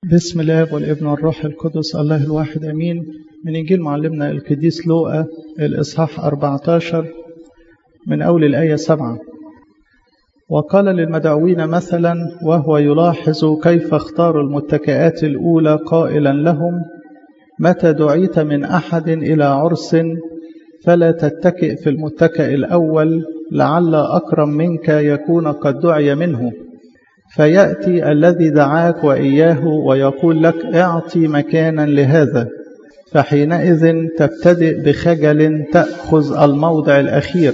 بسم الله والابن والروح القدس الله الواحد امين من انجيل معلمنا القديس لوقا الاصحاح 14 من اول الايه 7 وقال للمدعوين مثلا وهو يلاحظ كيف اختاروا المتكئات الاولى قائلا لهم متى دعيت من احد الى عرس فلا تتكئ في المتكئ الاول لعل اكرم منك يكون قد دعي منه فيأتي الذي دعاك وإياه ويقول لك اعطي مكانا لهذا فحينئذ تبتدئ بخجل تأخذ الموضع الأخير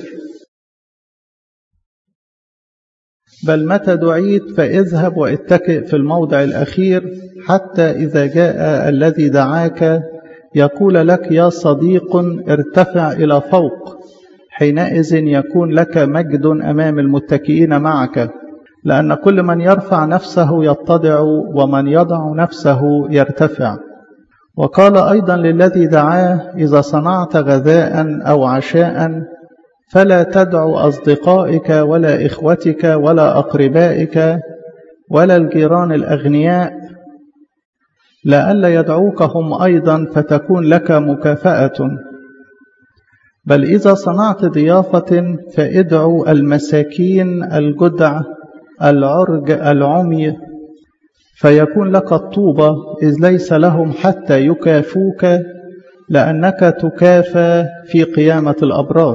بل متى دعيت فاذهب واتكئ في الموضع الأخير حتى إذا جاء الذي دعاك يقول لك يا صديق ارتفع إلى فوق حينئذ يكون لك مجد أمام المتكئين معك لأن كل من يرفع نفسه يتضع ومن يضع نفسه يرتفع وقال أيضا للذي دعاه إذا صنعت غذاء أو عشاء فلا تدع أصدقائك ولا إخوتك ولا أقربائك ولا الجيران الأغنياء لئلا يدعوك هم أيضا فتكون لك مكافأة بل إذا صنعت ضيافة فادعوا المساكين الجدع العرج العمي فيكون لك الطوبة إذ ليس لهم حتى يكافوك لأنك تكافى في قيامة الأبرار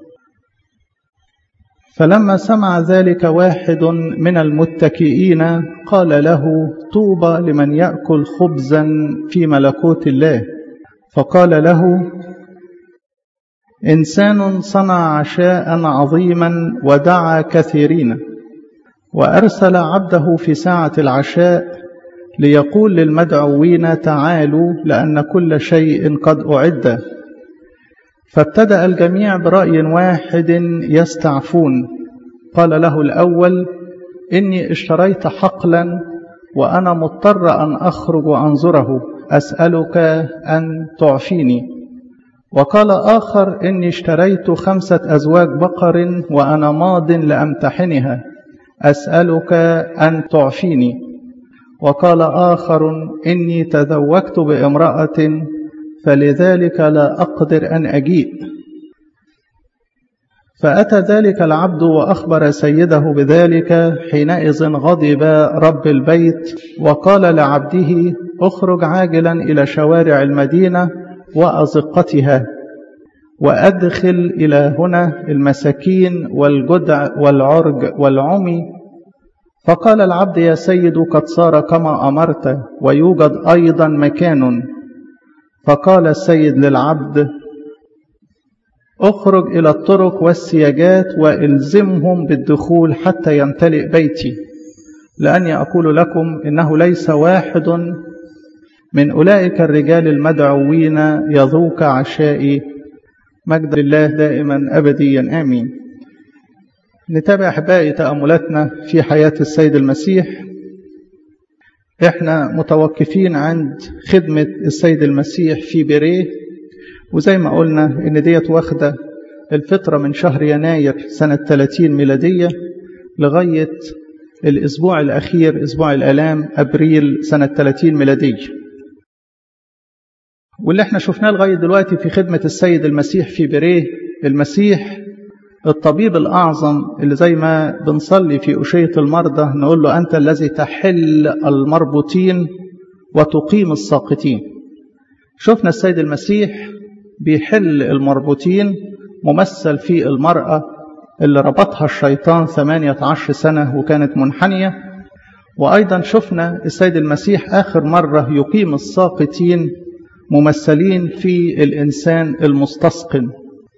فلما سمع ذلك واحد من المتكئين قال له طوبى لمن يأكل خبزا في ملكوت الله فقال له إنسان صنع عشاء عظيما ودعا كثيرين وأرسل عبده في ساعة العشاء ليقول للمدعوين تعالوا لأن كل شيء قد أعد فابتدأ الجميع برأي واحد يستعفون قال له الأول إني اشتريت حقلا وأنا مضطر أن أخرج وأنظره أسألك أن تعفيني وقال آخر إني اشتريت خمسة أزواج بقر وأنا ماض لأمتحنها أسألك أن تعفيني وقال آخر إني تذوقت بامرأة فلذلك لا أقدر أن أجيء فأتى ذلك العبد وأخبر سيده بذلك حينئذ غضب رب البيت وقال لعبده اخرج عاجلا إلى شوارع المدينة وأزقتها وأدخل إلى هنا المساكين والجدع والعرج والعمي فقال العبد يا سيد قد صار كما أمرت ويوجد أيضا مكان فقال السيد للعبد اخرج إلى الطرق والسياجات وإلزمهم بالدخول حتى يمتلئ بيتي لأني أقول لكم إنه ليس واحد من أولئك الرجال المدعوين يذوق عشائي مجد لله دائما أبديا آمين نتابع أحبائي تأملاتنا في حياة السيد المسيح احنا متوقفين عند خدمة السيد المسيح في بيريه وزي ما قلنا ان ديت واخدة الفترة من شهر يناير سنة 30 ميلادية لغاية الأسبوع الأخير أسبوع الآلام أبريل سنة 30 ميلادية واللي احنا شفناه لغاية دلوقتي في خدمة السيد المسيح في بيريه المسيح الطبيب الأعظم اللي زي ما بنصلي في أشية المرضى نقول له أنت الذي تحل المربوطين وتقيم الساقطين شفنا السيد المسيح بيحل المربوطين ممثل في المرأة اللي ربطها الشيطان ثمانية عشر سنة وكانت منحنية وأيضا شفنا السيد المسيح آخر مرة يقيم الساقطين ممثلين في الإنسان المستسقن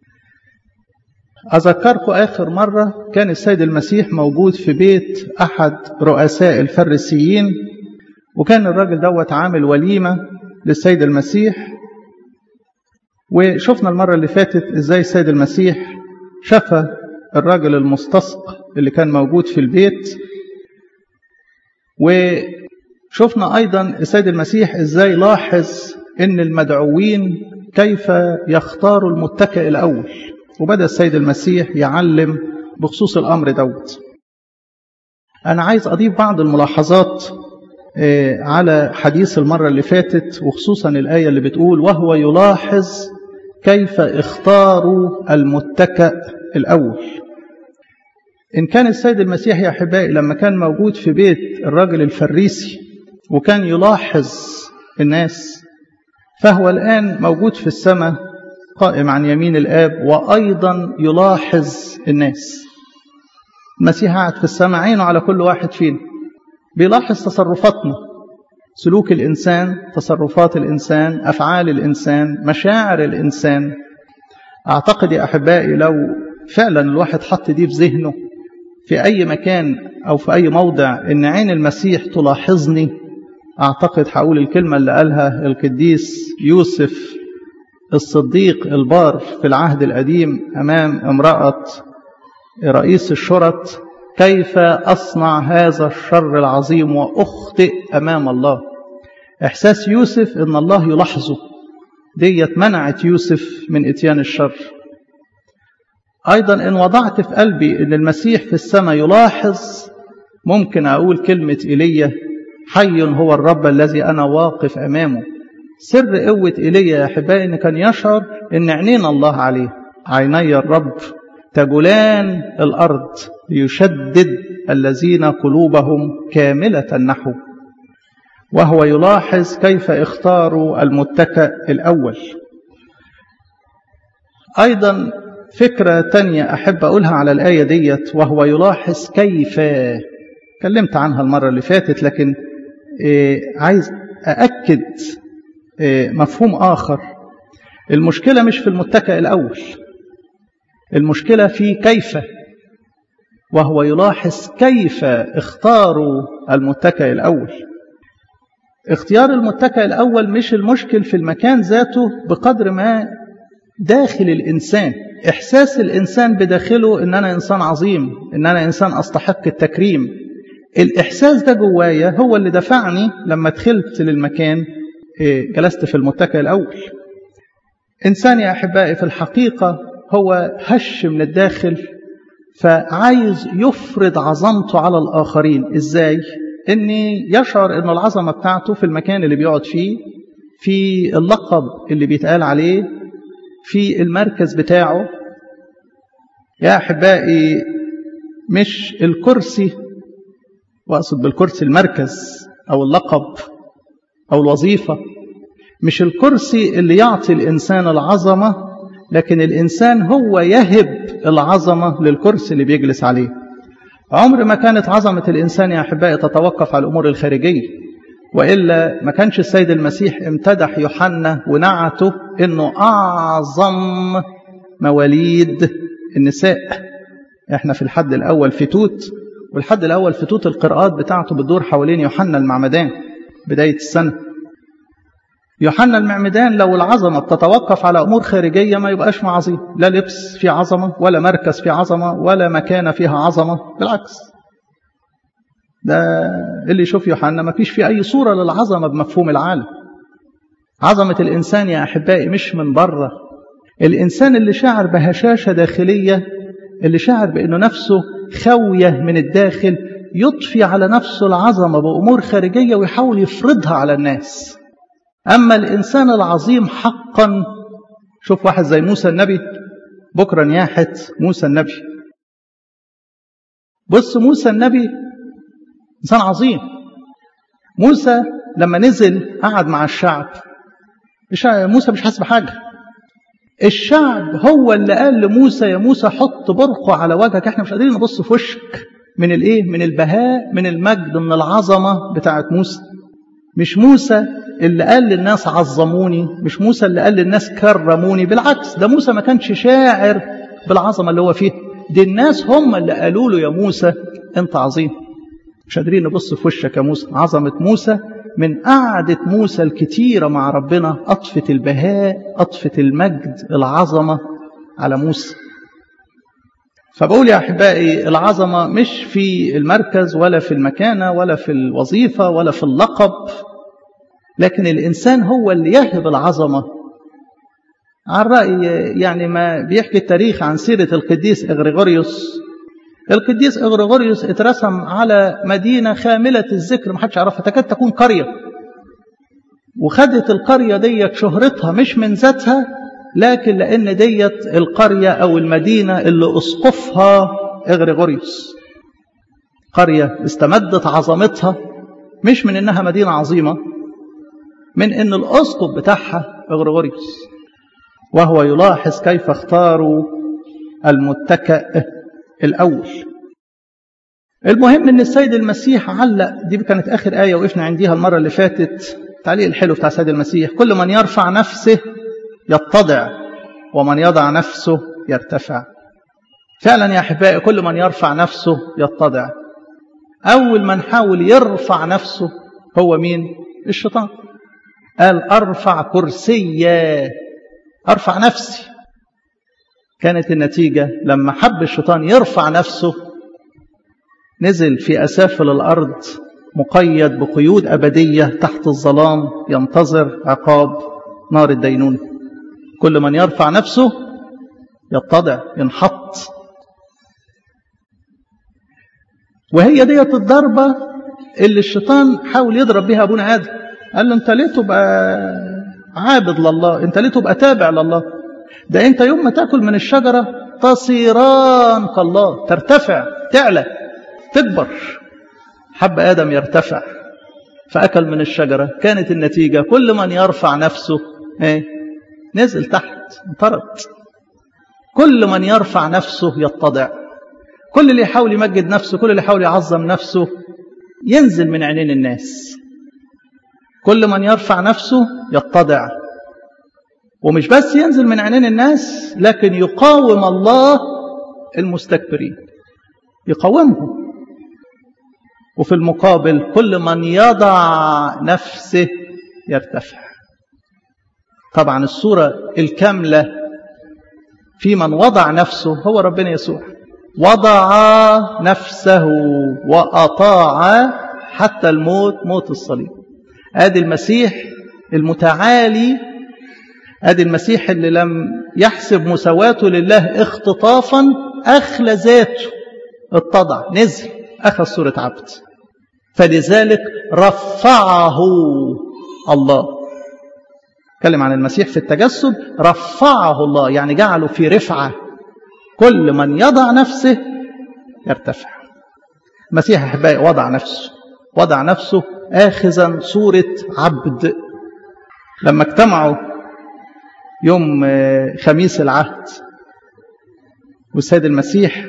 أذكركم آخر مرة كان السيد المسيح موجود في بيت أحد رؤساء الفريسيين وكان الراجل دوت عامل وليمة للسيد المسيح وشفنا المرة اللي فاتت إزاي السيد المسيح شفى الراجل المستسق اللي كان موجود في البيت وشفنا أيضا السيد المسيح إزاي لاحظ إن المدعوين كيف يختاروا المتكئ الأول وبدأ السيد المسيح يعلم بخصوص الأمر دوت أنا عايز أضيف بعض الملاحظات على حديث المرة اللي فاتت وخصوصا الآية اللي بتقول وهو يلاحظ كيف اختاروا المتكأ الأول إن كان السيد المسيح يا أحبائي لما كان موجود في بيت الراجل الفريسي وكان يلاحظ الناس فهو الآن موجود في السماء قائم عن يمين الآب وأيضا يلاحظ الناس المسيح قاعد في السماء عينه على كل واحد فينا بيلاحظ تصرفاتنا سلوك الإنسان تصرفات الإنسان أفعال الإنسان مشاعر الإنسان أعتقد يا أحبائي لو فعلا الواحد حط دي في ذهنه في أي مكان أو في أي موضع إن عين المسيح تلاحظني أعتقد هقول الكلمة اللي قالها القديس يوسف الصديق البار في العهد القديم أمام امرأة رئيس الشرط كيف أصنع هذا الشر العظيم وأخطئ أمام الله إحساس يوسف إن الله يلاحظه ديت منعت يوسف من إتيان الشر أيضا إن وضعت في قلبي إن المسيح في السماء يلاحظ ممكن أقول كلمة إيليا حي هو الرب الذي أنا واقف أمامه سر قوة إيليا يا أحبائي إن كان يشعر إن عينين الله عليه عيني الرب تجولان الأرض ليشدد الذين قلوبهم كاملة نحو وهو يلاحظ كيف اختاروا المتكأ الأول أيضا فكرة تانية أحب أقولها على الآية ديت وهو يلاحظ كيف كلمت عنها المرة اللي فاتت لكن عايز أأكد مفهوم آخر المشكلة مش في المتكأ الأول المشكلة في كيف وهو يلاحظ كيف اختاروا المتكأ الأول اختيار المتكأ الأول مش المشكل في المكان ذاته بقدر ما داخل الإنسان إحساس الإنسان بداخله إن أنا إنسان عظيم إن أنا إنسان أستحق التكريم الإحساس ده جوايا هو اللي دفعني لما دخلت للمكان جلست في المتكأ الأول إنسان يا أحبائي في الحقيقة هو هش من الداخل فعايز يفرض عظمته على الآخرين إزاي؟ إن يشعر إن العظمة بتاعته في المكان اللي بيقعد فيه في اللقب اللي بيتقال عليه في المركز بتاعه يا أحبائي مش الكرسي وأقصد بالكرسي المركز أو اللقب أو الوظيفة مش الكرسي اللي يعطي الإنسان العظمة لكن الإنسان هو يهب العظمة للكرسي اللي بيجلس عليه عمر ما كانت عظمة الإنسان يا أحبائي تتوقف على الأمور الخارجية وإلا ما كانش السيد المسيح امتدح يوحنا ونعته إنه أعظم مواليد النساء إحنا في الحد الأول في توت والحد الأول في توت القراءات بتاعته بتدور حوالين يوحنا المعمدان بداية السنة يوحنا المعمدان لو العظمة بتتوقف على أمور خارجية ما يبقاش عظيم لا لبس فيه عظمة ولا مركز فيه عظمة ولا مكانة فيها عظمة بالعكس ده اللي يشوف يوحنا ما فيش فيه أي صورة للعظمة بمفهوم العالم عظمة الإنسان يا أحبائي مش من بره الإنسان اللي شعر بهشاشة داخلية اللي شعر بأنه نفسه خوية من الداخل يطفي على نفسه العظمة بأمور خارجية ويحاول يفرضها على الناس أما الإنسان العظيم حقا شوف واحد زي موسى النبي بكرة نياحة موسى النبي بص موسى النبي إنسان عظيم موسى لما نزل قعد مع الشعب موسى مش حاسس بحاجة الشعب هو اللي قال لموسى يا موسى حط برقه على وجهك احنا مش قادرين نبص في وشك من الايه من البهاء من المجد من العظمة بتاعت موسى مش موسى اللي قال للناس عظموني مش موسى اللي قال للناس كرموني بالعكس ده موسى ما كانش شاعر بالعظمة اللي هو فيها دي الناس هم اللي قالوا له يا موسى انت عظيم مش قادرين نبص في وشك يا موسى عظمة موسى من قعدة موسى الكتيرة مع ربنا أطفت البهاء أطفت المجد العظمة على موسى فبقول يا أحبائي العظمة مش في المركز ولا في المكانة ولا في الوظيفة ولا في اللقب لكن الإنسان هو اللي يهب العظمة عن رأي يعني ما بيحكي التاريخ عن سيرة القديس إغريغوريوس القديس إغريغوريوس اترسم على مدينة خاملة الذكر محدش يعرفها تكاد تكون قرية وخدت القرية ديت شهرتها مش من ذاتها لكن لأن ديت القرية أو المدينة اللي أسقفها إغريغوريوس قرية استمدت عظمتها مش من إنها مدينة عظيمة من إن الأسقف بتاعها إغريغوريوس وهو يلاحظ كيف اختاروا المتكأ الأول المهم ان السيد المسيح علق دي كانت اخر ايه وقفنا عنديها المره اللي فاتت التعليق الحلو بتاع السيد المسيح كل من يرفع نفسه يتضع ومن يضع نفسه يرتفع فعلا يا احبائي كل من يرفع نفسه يتضع اول من حاول يرفع نفسه هو مين الشيطان قال ارفع كرسيا ارفع نفسي كانت النتيجه لما حب الشيطان يرفع نفسه نزل في أسافل الأرض مقيد بقيود أبدية تحت الظلام ينتظر عقاب نار الدينون كل من يرفع نفسه يتضع ينحط وهي ديت الضربة اللي الشيطان حاول يضرب بها أبونا آدم قال له أنت ليه تبقى عابد لله أنت ليه تبقى تابع لله ده أنت يوم ما تأكل من الشجرة تصيران كالله ترتفع تعلى تكبر حب آدم يرتفع فأكل من الشجرة كانت النتيجة كل من يرفع نفسه ايه نزل تحت انطرد كل من يرفع نفسه يتضع كل اللي يحاول يمجد نفسه كل اللي يحاول يعظم نفسه ينزل من عينين الناس كل من يرفع نفسه يتضع ومش بس ينزل من عينين الناس لكن يقاوم الله المستكبرين يقاومهم وفي المقابل كل من يضع نفسه يرتفع طبعا الصورة الكاملة في من وضع نفسه هو ربنا يسوع وضع نفسه وأطاع حتى الموت موت الصليب ادي المسيح المتعالي ادي المسيح اللي لم يحسب مساواته لله اختطافا اخلى ذاته اتضع نزل اخذ صوره عبد فلذلك رفعه الله اتكلم عن المسيح في التجسد رفعه الله يعني جعله في رفعه كل من يضع نفسه يرتفع المسيح احبائي وضع نفسه وضع نفسه اخذا صوره عبد لما اجتمعوا يوم خميس العهد والسيد المسيح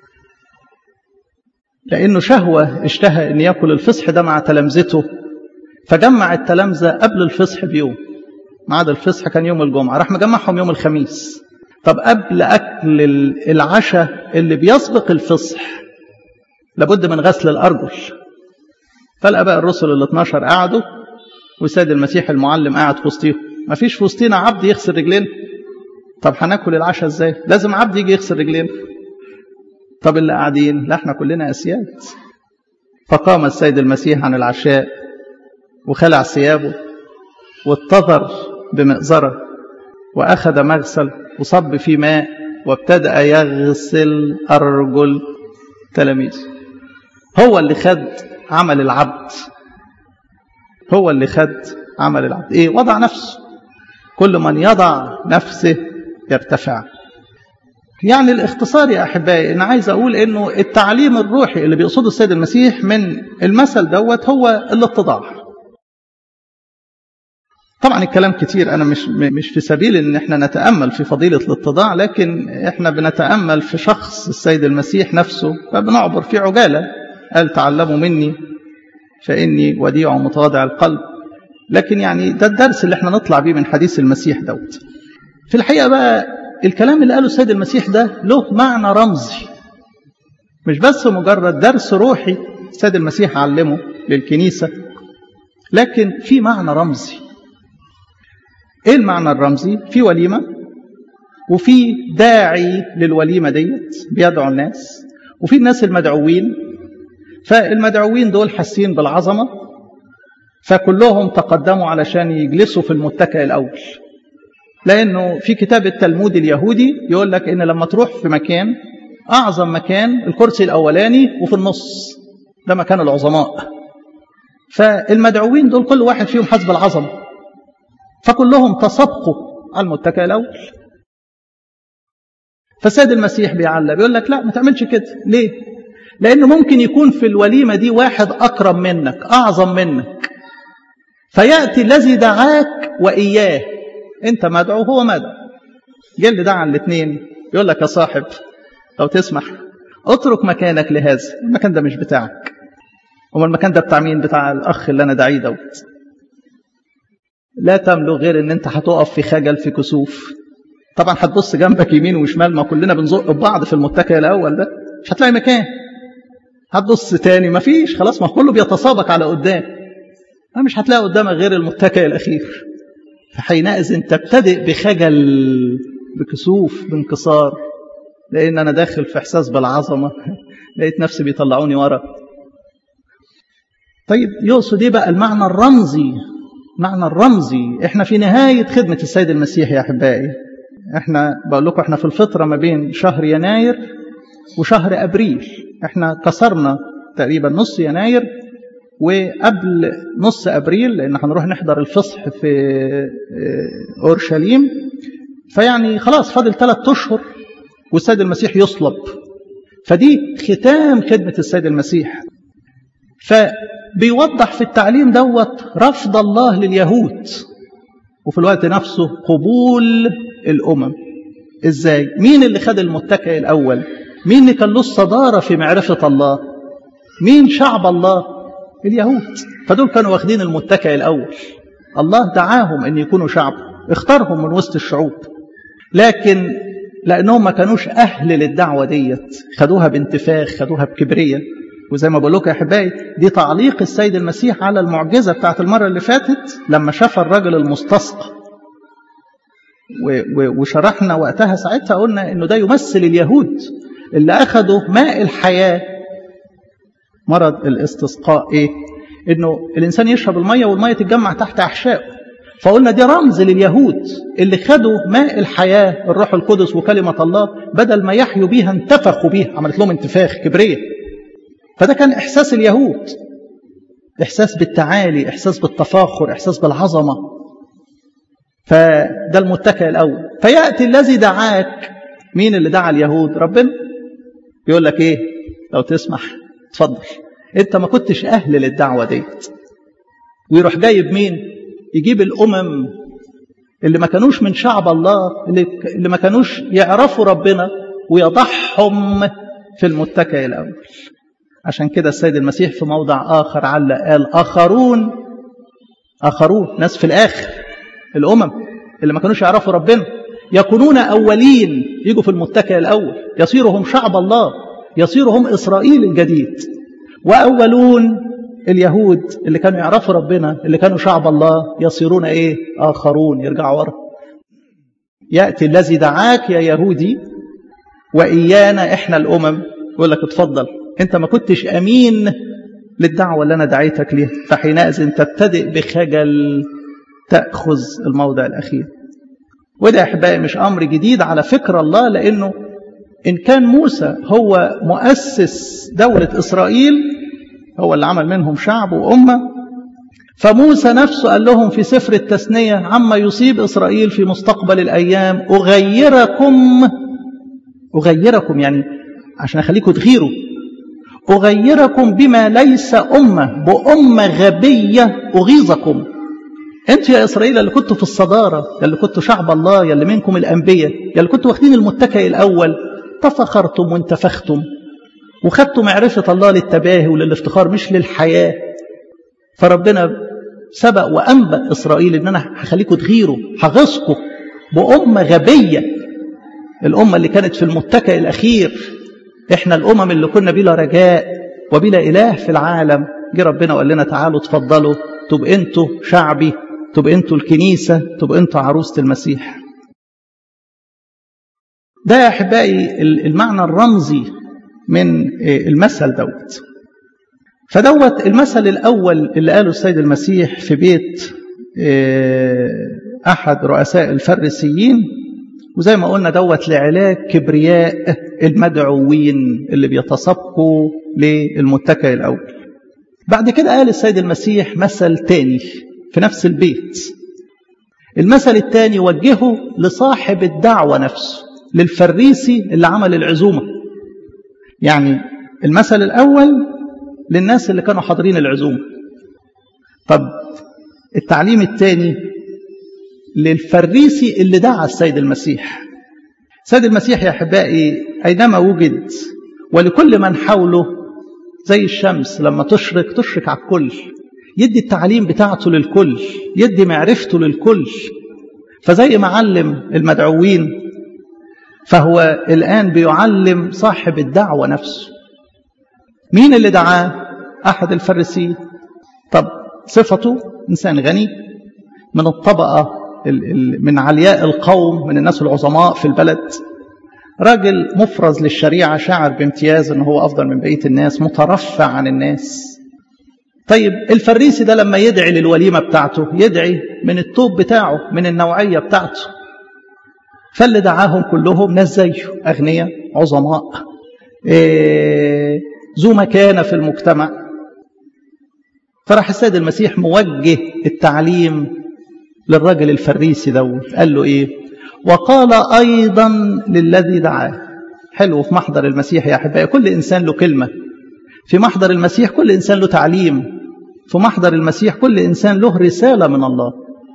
لأنه شهوة اشتهى أن يأكل الفصح ده مع تلامذته فجمع التلامذة قبل الفصح بيوم ميعاد الفصح كان يوم الجمعة راح مجمعهم يوم الخميس طب قبل أكل العشاء اللي بيسبق الفصح لابد من غسل الأرجل فالآباء الرسل ال 12 قعدوا والسيد المسيح المعلم قاعد في وسطيهم ما فيش في وسطينا عبد يغسل رجلين طب هناكل العشاء ازاي لازم عبد يجي يغسل رجلين طب اللي قاعدين لا احنا كلنا اسياد فقام السيد المسيح عن العشاء وخلع ثيابه واتضر بمئزرة وأخذ مغسل وصب فيه ماء وابتدأ يغسل أرجل تلاميذه هو اللي خد عمل العبد هو اللي خد عمل العبد ايه وضع نفسه كل من يضع نفسه يرتفع يعني الاختصار يا احبائي انا عايز اقول انه التعليم الروحي اللي بيقصده السيد المسيح من المثل دوت هو الاتضاع طبعا الكلام كتير انا مش مش في سبيل ان احنا نتامل في فضيله الاتضاع لكن احنا بنتامل في شخص السيد المسيح نفسه فبنعبر في عجاله قال تعلموا مني فاني وديع متواضع القلب لكن يعني ده الدرس اللي احنا نطلع بيه من حديث المسيح دوت في الحقيقه بقى الكلام اللي قاله السيد المسيح ده له معنى رمزي مش بس مجرد درس روحي السيد المسيح علمه للكنيسه لكن في معنى رمزي ايه المعنى الرمزي في وليمه وفي داعي للوليمه ديت بيدعو الناس وفي الناس المدعوين فالمدعوين دول حاسين بالعظمه فكلهم تقدموا علشان يجلسوا في المتكئ الاول لانه في كتاب التلمود اليهودي يقول لك ان لما تروح في مكان أعظم مكان الكرسي الأولاني وفي النص ده مكان العظماء فالمدعوين دول كل واحد فيهم حسب العظمة فكلهم تسابقوا على المتكئ الأول فسيد المسيح بيعلق بيقول لك لا ما تعملش كده ليه لأنه ممكن يكون في الوليمة دي واحد أكرم منك أعظم منك فيأتي الذي دعاك وإياه أنت مدعو هو مدعو جه اللي دعا الاثنين يقول لك يا صاحب لو تسمح اترك مكانك لهذا المكان ده مش بتاعك هو المكان ده بتاع مين بتاع الأخ اللي أنا داعيه دوت لا تملك غير ان انت هتقف في خجل في كسوف طبعا هتبص جنبك يمين وشمال ما كلنا بنزق ببعض في المتكئ الاول ده مش هتلاقي مكان هتبص تاني مفيش خلاص ما كله بيتسابق على قدام مش هتلاقي قدامك غير المتكئ الاخير فحينئذ تبتدئ بخجل بكسوف بانكسار لان انا داخل في احساس بالعظمه لقيت نفسي بيطلعوني ورا طيب يقصد ايه بقى المعنى الرمزي معنى الرمزي احنا في نهايه خدمه السيد المسيح يا احبائي احنا بقول لكم احنا في الفتره ما بين شهر يناير وشهر ابريل احنا كسرنا تقريبا نص يناير وقبل نص ابريل لان هنروح نحضر الفصح في اورشليم فيعني خلاص فاضل ثلاث اشهر والسيد المسيح يصلب فدي ختام خدمه السيد المسيح فبيوضح في التعليم دوت رفض الله لليهود وفي الوقت نفسه قبول الامم ازاي مين اللي خد المتكئ الاول مين اللي كان له الصداره في معرفه الله مين شعب الله اليهود فدول كانوا واخدين المتكئ الاول الله دعاهم ان يكونوا شعب اختارهم من وسط الشعوب لكن لانهم ما كانوش اهل للدعوه ديت خدوها بانتفاخ خدوها بكبريه وزي ما بقول لكم يا احبائي دي تعليق السيد المسيح على المعجزه بتاعت المره اللي فاتت لما شاف الرجل المستسقى وشرحنا وقتها ساعتها قلنا انه ده يمثل اليهود اللي اخذوا ماء الحياه مرض الاستسقاء ايه انه الانسان يشرب الميه والميه تتجمع تحت احشائه فقلنا دي رمز لليهود اللي خدوا ماء الحياه الروح القدس وكلمه الله بدل ما يحيوا بيها انتفخوا بيها عملت لهم انتفاخ كبريه فده كان احساس اليهود احساس بالتعالي احساس بالتفاخر احساس بالعظمه فده المتكئ الاول فياتي الذي دعاك مين اللي دعا اليهود ربنا يقول لك ايه لو تسمح اتفضل انت ما كنتش اهل للدعوه ديت ويروح جايب مين يجيب الامم اللي ما كانوش من شعب الله اللي, اللي ما كانوش يعرفوا ربنا ويضعهم في المتكئ الاول عشان كده السيد المسيح في موضع آخر علق قال آخرون آخرون ناس في الآخر الأمم اللي ما كانوش يعرفوا ربنا يكونون أولين يجوا في المتكئ الأول يصيرهم شعب الله يصيرهم إسرائيل الجديد وأولون اليهود اللي كانوا يعرفوا ربنا اللي كانوا شعب الله يصيرون إيه آخرون يرجعوا ورا يأتي الذي دعاك يا يهودي وإيانا إحنا الأمم يقول لك اتفضل انت ما كنتش امين للدعوه اللي انا دعيتك ليها فحينئذ تبتدئ بخجل تاخذ الموضع الاخير وده يا احبائي مش امر جديد على فكر الله لانه ان كان موسى هو مؤسس دوله اسرائيل هو اللي عمل منهم شعب وامه فموسى نفسه قال لهم في سفر التثنيه عما يصيب اسرائيل في مستقبل الايام اغيركم اغيركم يعني عشان اخليكم تغيروا أغيركم بما ليس أمة بأمة غبية أغيظكم أنتوا يا إسرائيل اللي كنتوا في الصدارة يا اللي كنتوا شعب الله يا اللي منكم الأنبياء يا اللي كنتوا واخدين المتكئ الأول تفخرتم وانتفختم وخدتوا معرفة الله للتباهي وللافتخار مش للحياة فربنا سبق وأنبأ إسرائيل إن أنا هخليكم تغيروا هغصكم بأمة غبية الأمة اللي كانت في المتكئ الأخير احنا الامم اللي كنا بلا رجاء وبلا اله في العالم جه ربنا وقال لنا تعالوا اتفضلوا تبقى انتوا شعبي تبقى انتوا الكنيسه تبقى انتوا عروسه المسيح ده يا احبائي المعنى الرمزي من المثل دوت فدوت المثل الاول اللي قاله السيد المسيح في بيت احد رؤساء الفريسيين وزي ما قلنا دوت لعلاج كبرياء المدعوين اللي بيتسابقوا للمتكئ الأول بعد كده قال السيد المسيح مثل تاني في نفس البيت المثل الثاني وجهه لصاحب الدعوة نفسه للفريسي اللي عمل العزومة يعني المثل الأول للناس اللي كانوا حاضرين العزومة طب التعليم الثاني للفريسي اللي دعا السيد المسيح السيد المسيح يا أحبائي أينما وجد ولكل من حوله زي الشمس لما تشرق تشرق على الكل يدي التعليم بتاعته للكل يدي معرفته للكل فزي ما علم المدعوين فهو الآن بيعلم صاحب الدعوة نفسه مين اللي دعاه أحد الفريسيين طب صفته إنسان غني من الطبقة من علياء القوم من الناس العظماء في البلد راجل مفرز للشريعة شاعر بامتياز أنه هو أفضل من بقية الناس مترفع عن الناس طيب الفريسي ده لما يدعي للوليمة بتاعته يدعي من التوب بتاعه من النوعية بتاعته فاللي دعاهم كلهم ناس زيه أغنياء عظماء إيه ذو مكانة في المجتمع فراح السيد المسيح موجه التعليم للراجل الفريسي دوت قال له ايه وقال ايضا للذي دعاه حلو في محضر المسيح يا احبائي كل انسان له كلمه في محضر المسيح كل انسان له تعليم في محضر المسيح كل انسان له رساله من الله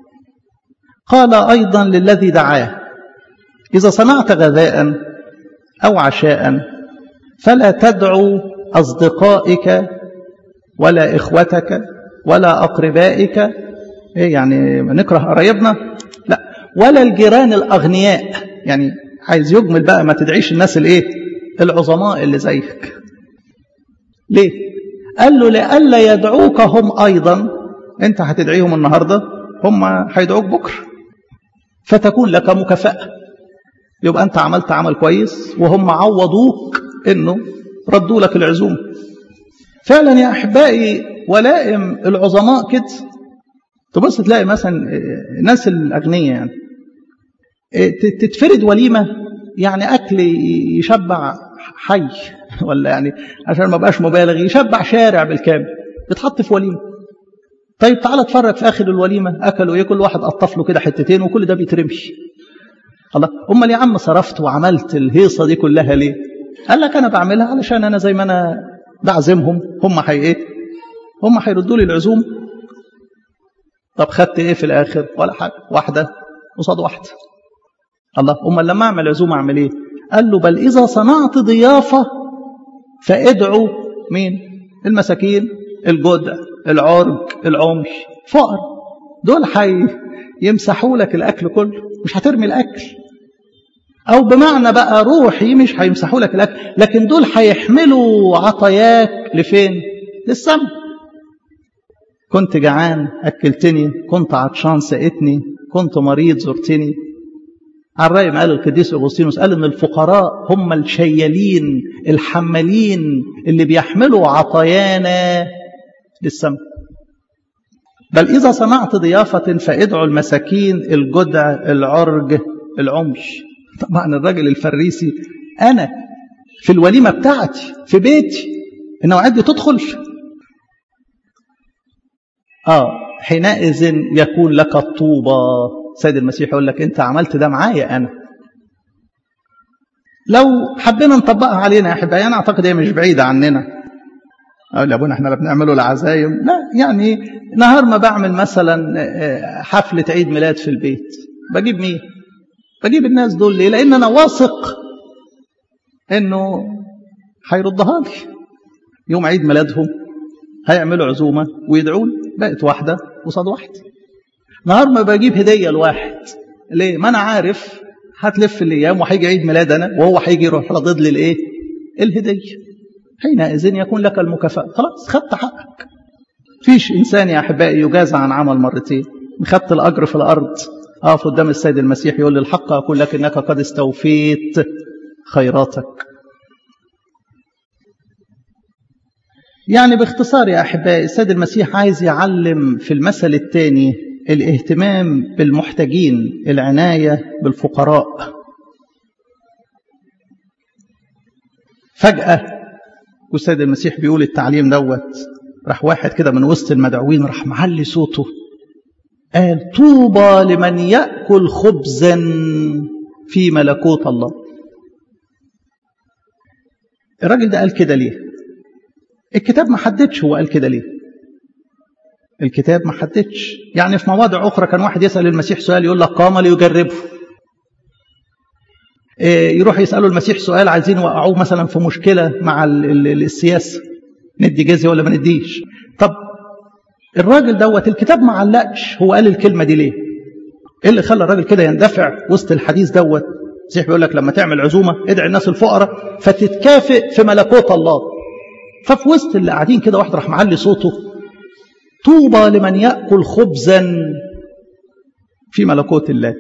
قال ايضا للذي دعاه اذا صنعت غذاء او عشاء فلا تدعو اصدقائك ولا اخوتك ولا اقربائك ايه يعني نكره قرايبنا لا ولا الجيران الاغنياء يعني عايز يجمل بقى ما تدعيش الناس الايه العظماء اللي زيك ليه قال له لئلا يدعوك هم ايضا انت هتدعيهم النهارده هم هيدعوك بكره فتكون لك مكافاه يبقى انت عملت عمل كويس وهم عوضوك انه ردوا لك العزومه فعلا يا احبائي ولائم العظماء كده تبص تلاقي مثلا الناس الاغنياء يعني تتفرد وليمه يعني اكل يشبع حي ولا يعني عشان ما بقاش مبالغ يشبع شارع بالكامل بتحط في وليمه طيب تعالى اتفرج في اخر الوليمه اكلوا ايه كل واحد قطف له كده حتتين وكل ده بيترمي الله امال يا عم صرفت وعملت الهيصه دي كلها ليه قال لك انا بعملها علشان انا زي ما انا بعزمهم هم حي ايه هم هيردوا لي العزوم طب خدت ايه في الاخر ولا حاجه واحده قصاد واحده الله امال لما اعمل عزومه اعمل ايه قال له بل اذا صنعت ضيافه فادعوا مين المساكين الجدع العرج العمي فقر دول حي يمسحوا لك الاكل كله مش هترمي الاكل او بمعنى بقى روحي مش هيمسحوا لك الاكل لكن دول هيحملوا عطاياك لفين للسماء كنت جعان أكلتني كنت عطشان سقتني كنت مريض زرتني على الرأي قال القديس أغسطينوس قال إن الفقراء هم الشيالين الحمالين اللي بيحملوا عطايانا للسماء بل إذا صنعت ضيافة فادعوا المساكين الجدع العرج العمش طبعا الراجل الفريسي أنا في الوليمة بتاعتي في بيتي النوعات دي تدخل آه حينئذ يكون لك الطوبة سيد المسيح يقول لك أنت عملت ده معايا أنا لو حبينا نطبقها علينا يا أحبائي أنا أعتقد هي مش بعيدة عننا أقول يا أبونا إحنا لا بنعمله العزايم لا يعني نهار ما بعمل مثلا حفلة عيد ميلاد في البيت بجيب مين؟ بجيب الناس دول ليه؟ لأن أنا واثق إنه هيردها لي يوم عيد ميلادهم هيعملوا عزومة ويدعون بقت واحدة قصاد واحدة نهار ما بجيب هدية لواحد ليه؟ ما أنا عارف هتلف الأيام وهيجي عيد ميلاد أنا وهو هيجي يروح رضض لي الإيه؟ الهدية حينئذ يكون لك المكافأة خلاص خدت حقك فيش إنسان يا أحبائي يجازى عن عمل مرتين خدت الأجر في الأرض أقف قدام السيد المسيح يقول لي الحق أقول لك إنك قد استوفيت خيراتك يعني باختصار يا أحبائي السيد المسيح عايز يعلم في المثل الثاني الاهتمام بالمحتاجين العناية بالفقراء فجأة والسيد المسيح بيقول التعليم دوت راح واحد كده من وسط المدعوين راح معلي صوته قال طوبى لمن يأكل خبزا في ملكوت الله الراجل ده قال كده ليه الكتاب ما حددش هو قال كده ليه الكتاب ما حددش يعني في مواضع أخرى كان واحد يسأل المسيح سؤال يقول لك قام ليجربه يروح يسألوا المسيح سؤال عايزين يوقعوه مثلا في مشكلة مع السياسة ندي جزية ولا ما نديش طب الراجل دوت الكتاب ما علقش هو قال الكلمة دي ليه ايه اللي خلى الراجل كده يندفع وسط الحديث دوت المسيح بيقول لك لما تعمل عزومة ادعي الناس الفقراء فتتكافئ في ملكوت الله ففي وسط اللي قاعدين كده واحد راح معلي صوته طوبى لمن يأكل خبزا في ملكوت الله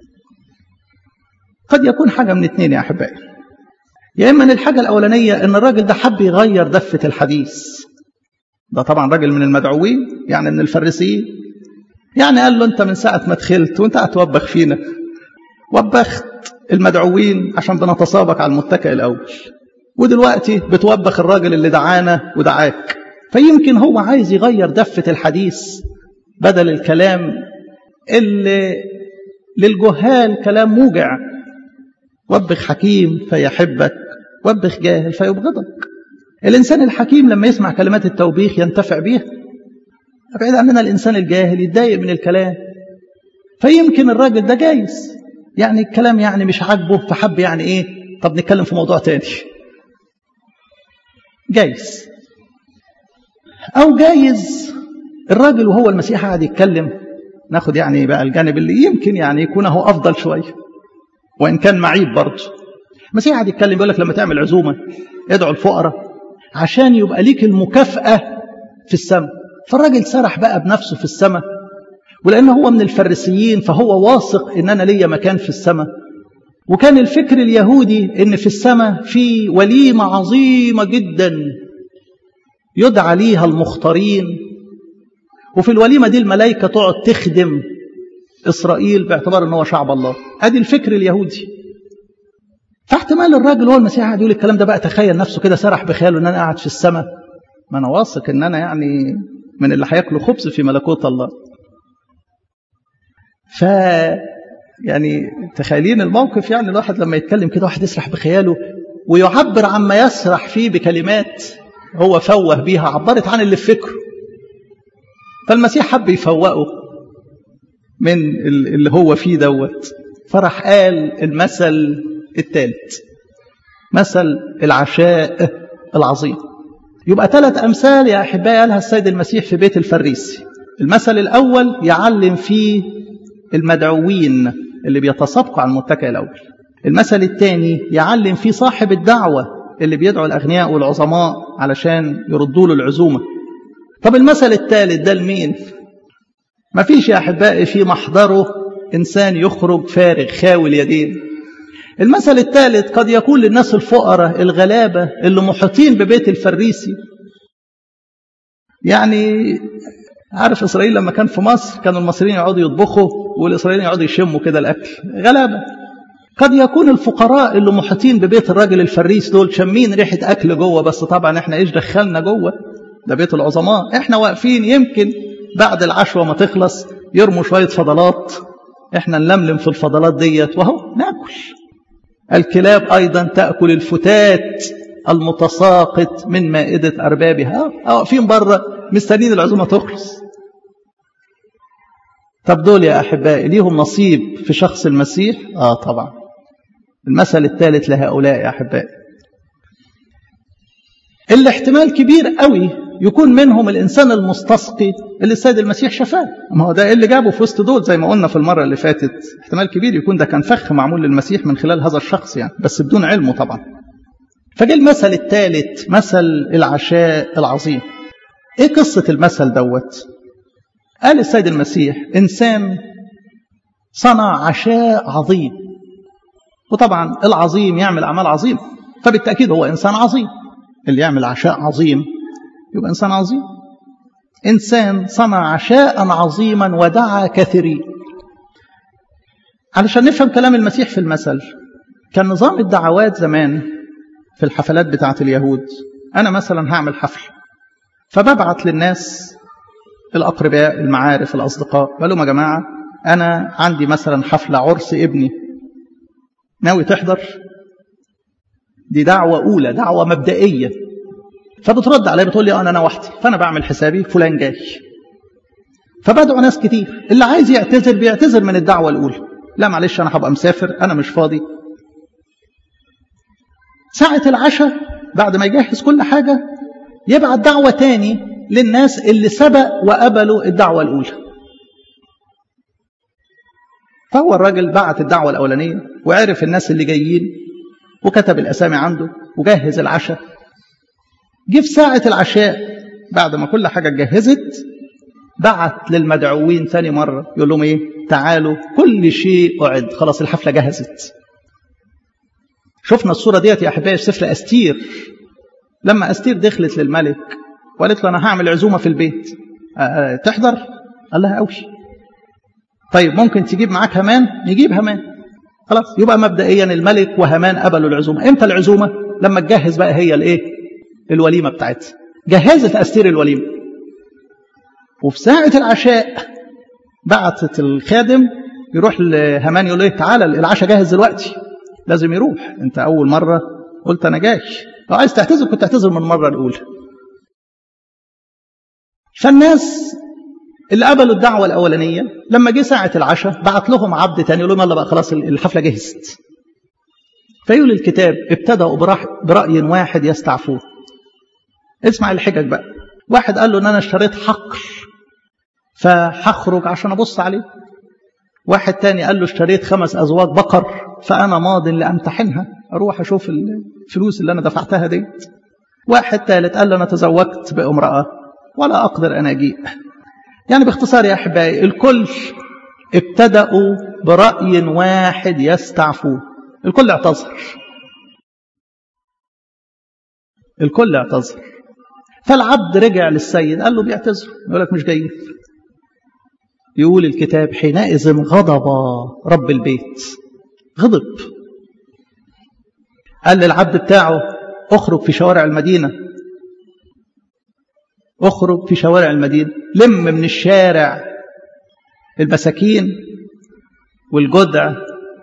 قد يكون حاجة من اتنين يا أحبائي يا إما أن الحاجة الأولانية أن الراجل ده حب يغير دفة الحديث ده طبعا راجل من المدعوين يعني من الفريسيين يعني قال له أنت من ساعة ما دخلت وأنت هتوبخ فينا وبخت المدعوين عشان بنتسابق على المتكئ الأول ودلوقتي بتوبخ الراجل اللي دعانا ودعاك فيمكن هو عايز يغير دفة الحديث بدل الكلام اللي للجهال كلام موجع وبخ حكيم فيحبك وبخ جاهل فيبغضك الإنسان الحكيم لما يسمع كلمات التوبيخ ينتفع بيها بعيد عننا الإنسان الجاهل يتضايق من الكلام فيمكن الراجل ده جايز يعني الكلام يعني مش عاجبه فحب يعني ايه طب نتكلم في موضوع تاني جايز او جايز الراجل وهو المسيح قاعد يتكلم ناخد يعني بقى الجانب اللي يمكن يعني يكون هو افضل شويه وان كان معيب برضه المسيح قاعد يتكلم يقول لك لما تعمل عزومه ادعوا الفقراء عشان يبقى ليك المكافاه في السماء فالراجل سرح بقى بنفسه في السماء ولأن هو من الفريسيين فهو واثق إن أنا ليا مكان في السماء وكان الفكر اليهودي إن في السماء في وليمة عظيمة جدا يدعى ليها المختارين وفي الوليمة دي الملائكة تقعد تخدم إسرائيل باعتبار إن هو شعب الله أدي الفكر اليهودي فاحتمال الراجل هو المسيح قاعد يقول الكلام ده بقى تخيل نفسه كده سرح بخياله إن أنا قاعد في السماء ما أنا واثق إن أنا يعني من اللي هياكلوا خبز في ملكوت الله ف يعني تخيلين الموقف يعني الواحد لما يتكلم كده واحد يسرح بخياله ويعبر عما يسرح فيه بكلمات هو فوه بيها عبرت عن اللي في فكره فالمسيح حب يفوقه من اللي هو فيه دوت فراح قال المثل الثالث مثل العشاء العظيم يبقى ثلاث أمثال يا أحبائي قالها السيد المسيح في بيت الفريسي المثل الأول يعلم فيه المدعوين اللي بيتسابقوا على المتكئ الأول المثل الثاني يعلم فيه صاحب الدعوة اللي بيدعو الأغنياء والعظماء علشان يردوا له العزومة طب المثل الثالث ده لمين ما فيش يا أحبائي في محضره إنسان يخرج فارغ خاوي اليدين المثل الثالث قد يكون للناس الفقراء الغلابة اللي محيطين ببيت الفريسي يعني عارف إسرائيل لما كان في مصر كانوا المصريين يقعدوا يطبخوا والإسرائيليين يقعدوا يشموا كده الأكل غلابة قد يكون الفقراء اللي محيطين ببيت الراجل الفريس دول شامين ريحة أكل جوه بس طبعا احنا ايش دخلنا جوه ده بيت العظماء احنا واقفين يمكن بعد العشوة ما تخلص يرموا شوية فضلات احنا نلملم في الفضلات ديت وهو ناكل الكلاب أيضا تأكل الفتات المتساقط من مائدة أربابها واقفين بره مستنين العزومة تخلص طب دول يا أحبائي ليهم نصيب في شخص المسيح آه طبعا المثل الثالث لهؤلاء يا أحبائي اللي احتمال كبير قوي يكون منهم الإنسان المستسقي اللي السيد المسيح شفاه ما هو ده اللي جابه في وسط دول زي ما قلنا في المرة اللي فاتت احتمال كبير يكون ده كان فخ معمول للمسيح من خلال هذا الشخص يعني بس بدون علمه طبعا فجاء المثل الثالث مثل العشاء العظيم ايه قصة المثل دوت قال السيد المسيح إنسان صنع عشاء عظيم وطبعا العظيم يعمل أعمال عظيمة فبالتأكيد هو إنسان عظيم اللي يعمل عشاء عظيم يبقى إنسان عظيم إنسان صنع عشاء عظيما ودعا كثيرين علشان نفهم كلام المسيح في المثل كان نظام الدعوات زمان في الحفلات بتاعة اليهود أنا مثلا هعمل حفل فببعت للناس الأقرباء المعارف الأصدقاء بقول لهم يا جماعة أنا عندي مثلا حفلة عرس ابني ناوي تحضر دي دعوة أولى دعوة مبدئية فبترد عليا بتقول لي أنا أنا وحدي فأنا بعمل حسابي فلان جاي فبدعو ناس كتير اللي عايز يعتذر بيعتذر من الدعوة الأولى لا معلش أنا هبقى مسافر أنا مش فاضي ساعة العشاء بعد ما يجهز كل حاجة يبعت دعوة تاني للناس اللي سبق وقبلوا الدعوة الأولى فهو الراجل بعت الدعوة الأولانية وعرف الناس اللي جايين وكتب الأسامي عنده وجهز العشاء جه في ساعة العشاء بعد ما كل حاجة اتجهزت بعت للمدعوين ثاني مرة يقول لهم ايه تعالوا كل شيء أعد خلاص الحفلة جهزت شفنا الصورة ديت يا أحبائي في سفر أستير لما أستير دخلت للملك وقالت له أنا هعمل عزومة في البيت أه تحضر قال لها أوي طيب ممكن تجيب معاك همان نجيب همان خلاص يبقى مبدئيا الملك وهمان قبلوا العزومة امتى العزومة لما تجهز بقى هي الايه الوليمة بتاعتها جهزت أستير الوليمة وفي ساعة العشاء بعتت الخادم يروح لهمان يقول له تعالى العشاء جاهز دلوقتي لازم يروح انت اول مرة قلت انا جاي لو عايز تعتذر كنت تعتذر من المرة الاولى فالناس اللي قبلوا الدعوة الأولانية لما جه ساعة العشاء بعت لهم عبد تاني يقول لهم يلا بقى خلاص الحفلة جهزت فيقول الكتاب ابتدأوا برأي واحد يستعفوه اسمع الحجج بقى واحد قال له ان انا اشتريت حقل فهخرج عشان ابص عليه واحد تاني قال له اشتريت خمس ازواج بقر فانا ماض لامتحنها اروح اشوف الفلوس اللي انا دفعتها دي واحد ثالث قال له انا تزوجت بامراه ولا اقدر ان اجيء يعني باختصار يا احبائي الكل ابتدأوا برأي واحد يستعفوه الكل اعتذر الكل اعتذر فالعبد رجع للسيد قال له بيعتذر يقول لك مش جايين يقول الكتاب حينئذ غضب رب البيت غضب قال للعبد بتاعه اخرج في شوارع المدينة اخرج في شوارع المدينة لم من الشارع المساكين والجدع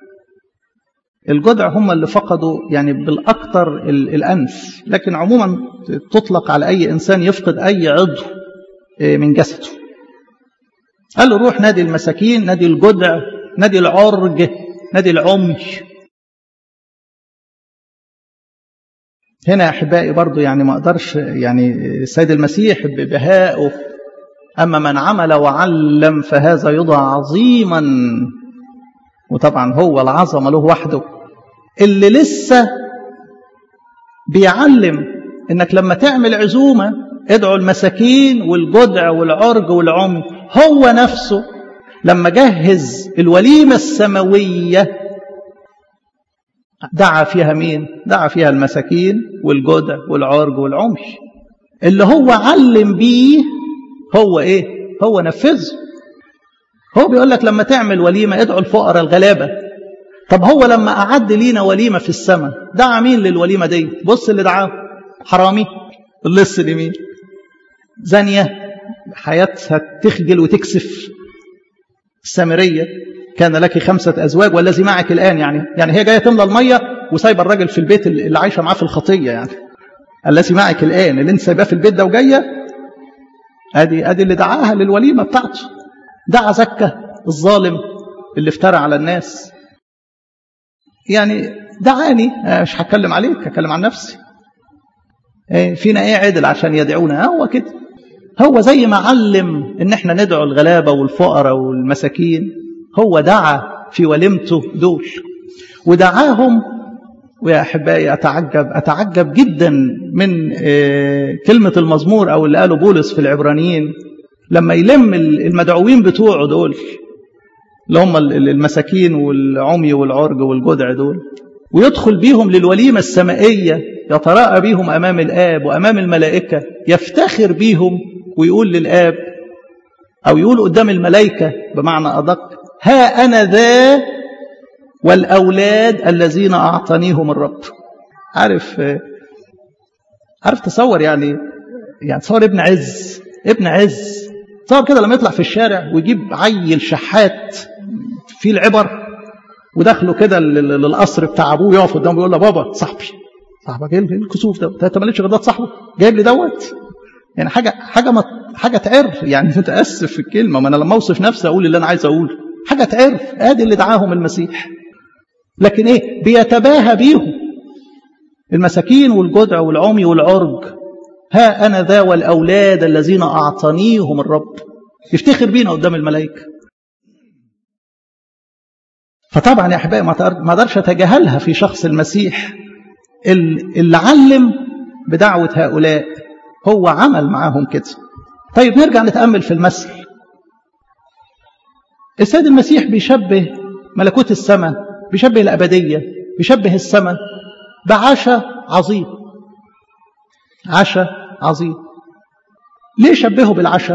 الجدع هم اللي فقدوا يعني بالأكثر الأنف لكن عموما تطلق على أي إنسان يفقد أي عضو من جسده قال له روح نادي المساكين نادي الجدع نادي العرج نادي العمي هنا يا أحبائي برضو يعني ما أقدرش يعني السيد المسيح ببهائه أما من عمل وعلم فهذا يضع عظيما وطبعا هو العظمة له وحده اللي لسه بيعلم انك لما تعمل عزومة ادعوا المساكين والجدع والعرج والعمي هو نفسه لما جهز الوليمة السماوية دعا فيها مين دعا فيها المساكين والجدع والعرج والعمي اللي هو علم بيه هو ايه هو نفذه هو بيقول لك لما تعمل وليمة ادعوا الفقراء الغلابة طب هو لما أعد لينا وليمة في السماء دعا مين للوليمة دي بص اللي دعاه حرامي اللص اليمين زانية حياتها تخجل وتكسف السامرية كان لك خمسة أزواج والذي معك الآن يعني يعني هي جاية تملى المية وسايبة الراجل في البيت اللي عايشة معاه في الخطية يعني الذي معك الآن اللي انت سايباه في البيت ده وجاية ادي ادي اللي دعاها للوليمة بتاعته دعا زكة الظالم اللي افترى على الناس يعني دعاني مش هتكلم عليك هتكلم عن نفسي فينا ايه عدل عشان يدعونا هو كده هو زي ما علم ان احنا ندعو الغلابة والفقراء والمساكين هو دعا في وليمته دول ودعاهم ويا احبائي اتعجب اتعجب جدا من كلمة المزمور او اللي قاله بولس في العبرانيين لما يلم المدعوين بتوعه دول اللي هم المساكين والعمي والعرج والجدع دول ويدخل بيهم للوليمة السمائية يتراءى بيهم أمام الآب وأمام الملائكة يفتخر بيهم ويقول للآب أو يقول قدام الملائكة بمعنى أدق ها أنا ذا والأولاد الذين أعطانيهم الرب عارف عارف تصور يعني يعني تصور ابن عز ابن عز تصور كده لما يطلع في الشارع ويجيب عيل شحات فيه العبر ودخله كده للقصر بتاع ابوه يقف قدامه يقول له بابا صاحبي صاحبك ايه الكسوف ده انت مالكش غير ده صاحبه جايب لي دوت يعني حاجه حاجه ما حاجه تعر يعني متاسف في الكلمه ما انا لما اوصف نفسي اقول اللي انا عايز اقوله حاجه تعر ادي اللي دعاهم المسيح لكن ايه بيتباهى بيهم المساكين والجدع والعمي والعرج ها انا ذا والاولاد الذين اعطانيهم الرب يفتخر بينا قدام الملائكه فطبعا يا احبائي ما اقدرش اتجاهلها في شخص المسيح اللي علم بدعوه هؤلاء هو عمل معاهم كده طيب نرجع نتامل في المثل السيد المسيح بيشبه ملكوت السماء بيشبه الابديه بيشبه السماء بعشاء عظيم عشاء عظيم ليه شبهه بالعشاء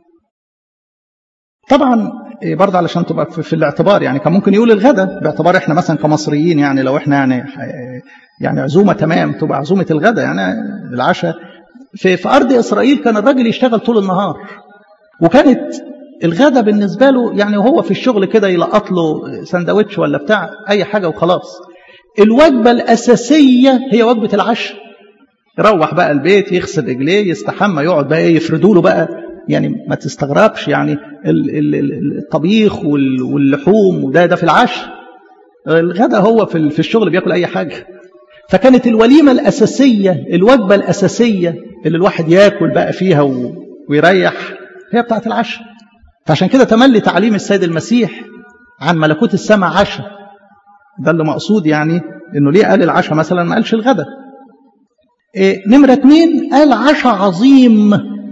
طبعا برضه علشان تبقى في الاعتبار يعني كان ممكن يقول الغدا باعتبار احنا مثلا كمصريين يعني لو احنا يعني يعني عزومه تمام تبقى عزومه الغدا يعني العشاء في في ارض اسرائيل كان الراجل يشتغل طول النهار وكانت الغدا بالنسبه له يعني وهو في الشغل كده يلقط له سندوتش ولا بتاع اي حاجه وخلاص الوجبه الاساسيه هي وجبه العشاء يروح بقى البيت يغسل رجليه يستحمى يقعد بقى يفردوا له بقى يعني ما تستغربش يعني الطبيخ واللحوم وده ده في العشاء الغدا هو في في الشغل بياكل اي حاجه فكانت الوليمه الاساسيه الوجبه الاساسيه اللي الواحد ياكل بقى فيها ويريح هي بتاعت العشاء فعشان كده تملي تعليم السيد المسيح عن ملكوت السماء عشاء ده اللي مقصود يعني انه ليه قال العشاء مثلا ما قالش الغدا إيه نمرة اتنين قال عشاء عظيم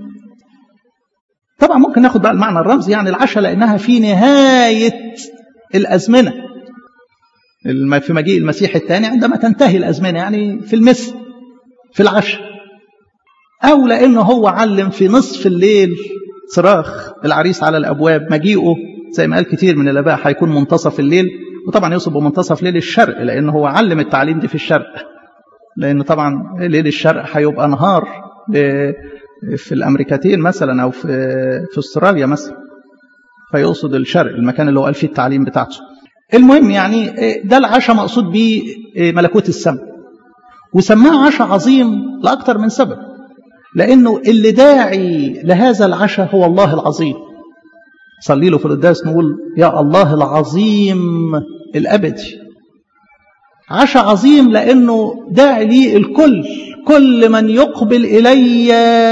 طبعا ممكن ناخد بقى المعنى الرمزي يعني العشاء لأنها في نهاية الأزمنة في مجيء المسيح الثاني عندما تنتهي الأزمنة يعني في المثل في العشاء أو لأنه هو علم في نصف الليل صراخ العريس على الأبواب مجيئه زي ما قال كتير من الآباء هيكون منتصف الليل وطبعا يوصف بمنتصف ليل الشرق لأنه هو علم التعليم دي في الشرق لأن طبعا ليل الشرق هيبقى نهار في الأمريكتين مثلا أو في في أستراليا مثلا فيقصد الشرق المكان اللي هو قال فيه التعليم بتاعته المهم يعني ده العشاء مقصود به ملكوت السماء وسماه عشاء عظيم لأكثر من سبب لأنه اللي داعي لهذا العشاء هو الله العظيم صلي له في القداس نقول يا الله العظيم الأبدي عشاء عظيم لأنه داعي لي الكل كل من يقبل إلي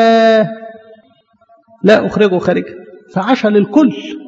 لا أخرجه خارجا فعشاء للكل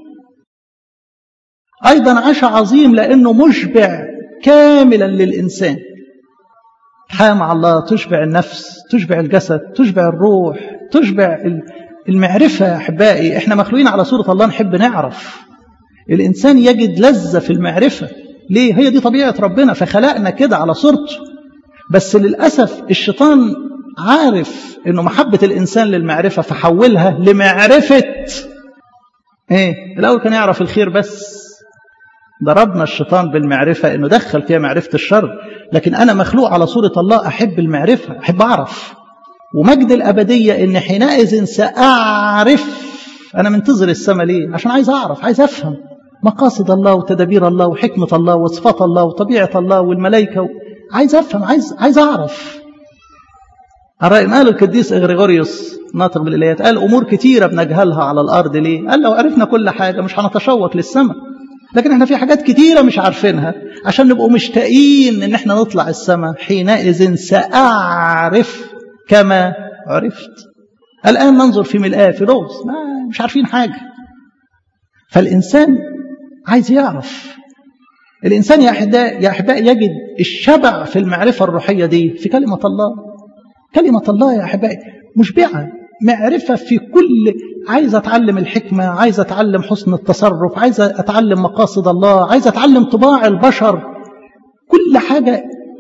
أيضا عشاء عظيم لأنه مشبع كاملا للإنسان حياة مع الله تشبع النفس تشبع الجسد تشبع الروح تشبع المعرفة يا أحبائي إحنا مخلوقين على صورة الله نحب نعرف الإنسان يجد لذة في المعرفة ليه هي دي طبيعة ربنا فخلقنا كده على صورته بس للأسف الشيطان عارف أنه محبة الإنسان للمعرفة فحولها لمعرفة إيه الأول كان يعرف الخير بس ضربنا الشيطان بالمعرفة أنه دخل فيها معرفة الشر لكن أنا مخلوق على صورة الله أحب المعرفة أحب أعرف ومجد الأبدية أن حينئذ سأعرف أنا منتظر السماء ليه عشان عايز أعرف عايز أفهم مقاصد الله وتدابير الله وحكمة الله وصفات الله وطبيعة الله والملائكة و... عايز أفهم عايز عايز أعرف الرأي قال القديس إغريغوريوس ناطق بالإلهيات قال أمور كتيرة بنجهلها على الأرض ليه؟ قال لو عرفنا كل حاجة مش هنتشوق للسماء لكن احنا في حاجات كتيرة مش عارفينها عشان نبقوا مشتاقين ان احنا نطلع السماء حينئذ سأعرف كما عرفت الآن ننظر في ملآه في لغز ما مش عارفين حاجة فالإنسان عايز يعرف الإنسان يا أحباء يا أحباء يجد الشبع في المعرفة الروحية دي في كلمة الله كلمة الله يا أحبائي مشبعة معرفة في كل عايز أتعلم الحكمة عايز أتعلم حسن التصرف عايز أتعلم مقاصد الله عايز أتعلم طباع البشر كل حاجة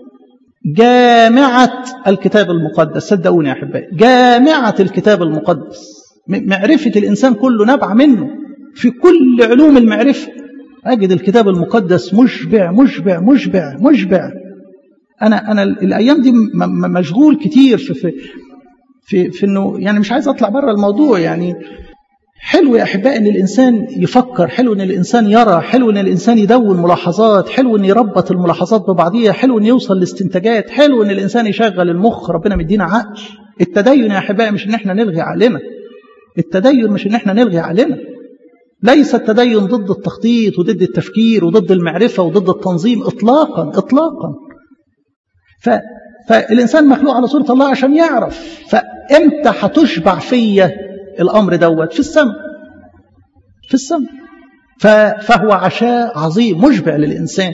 جامعة الكتاب المقدس صدقوني يا أحبائي جامعة الكتاب المقدس معرفة الإنسان كله نبع منه في كل علوم المعرفة أجد الكتاب المقدس مشبع مشبع مشبع مشبع انا انا الايام دي مشغول كتير في في في, في انه يعني مش عايز اطلع بره الموضوع يعني حلو يا احبائي ان الانسان يفكر حلو ان الانسان يرى حلو ان الانسان يدون ملاحظات حلو ان يربط الملاحظات ببعضيها حلو ان يوصل لاستنتاجات حلو ان الانسان يشغل المخ ربنا مدينا عقل التدين يا احبائي مش ان احنا نلغي عقلنا التدين مش ان احنا نلغي عقلنا ليس التدين ضد التخطيط وضد التفكير وضد المعرفه وضد التنظيم اطلاقا اطلاقا ف فالانسان مخلوق على صوره الله عشان يعرف فامتى هتشبع فيا الامر دوت في السماء في السماء فهو عشاء عظيم مشبع للانسان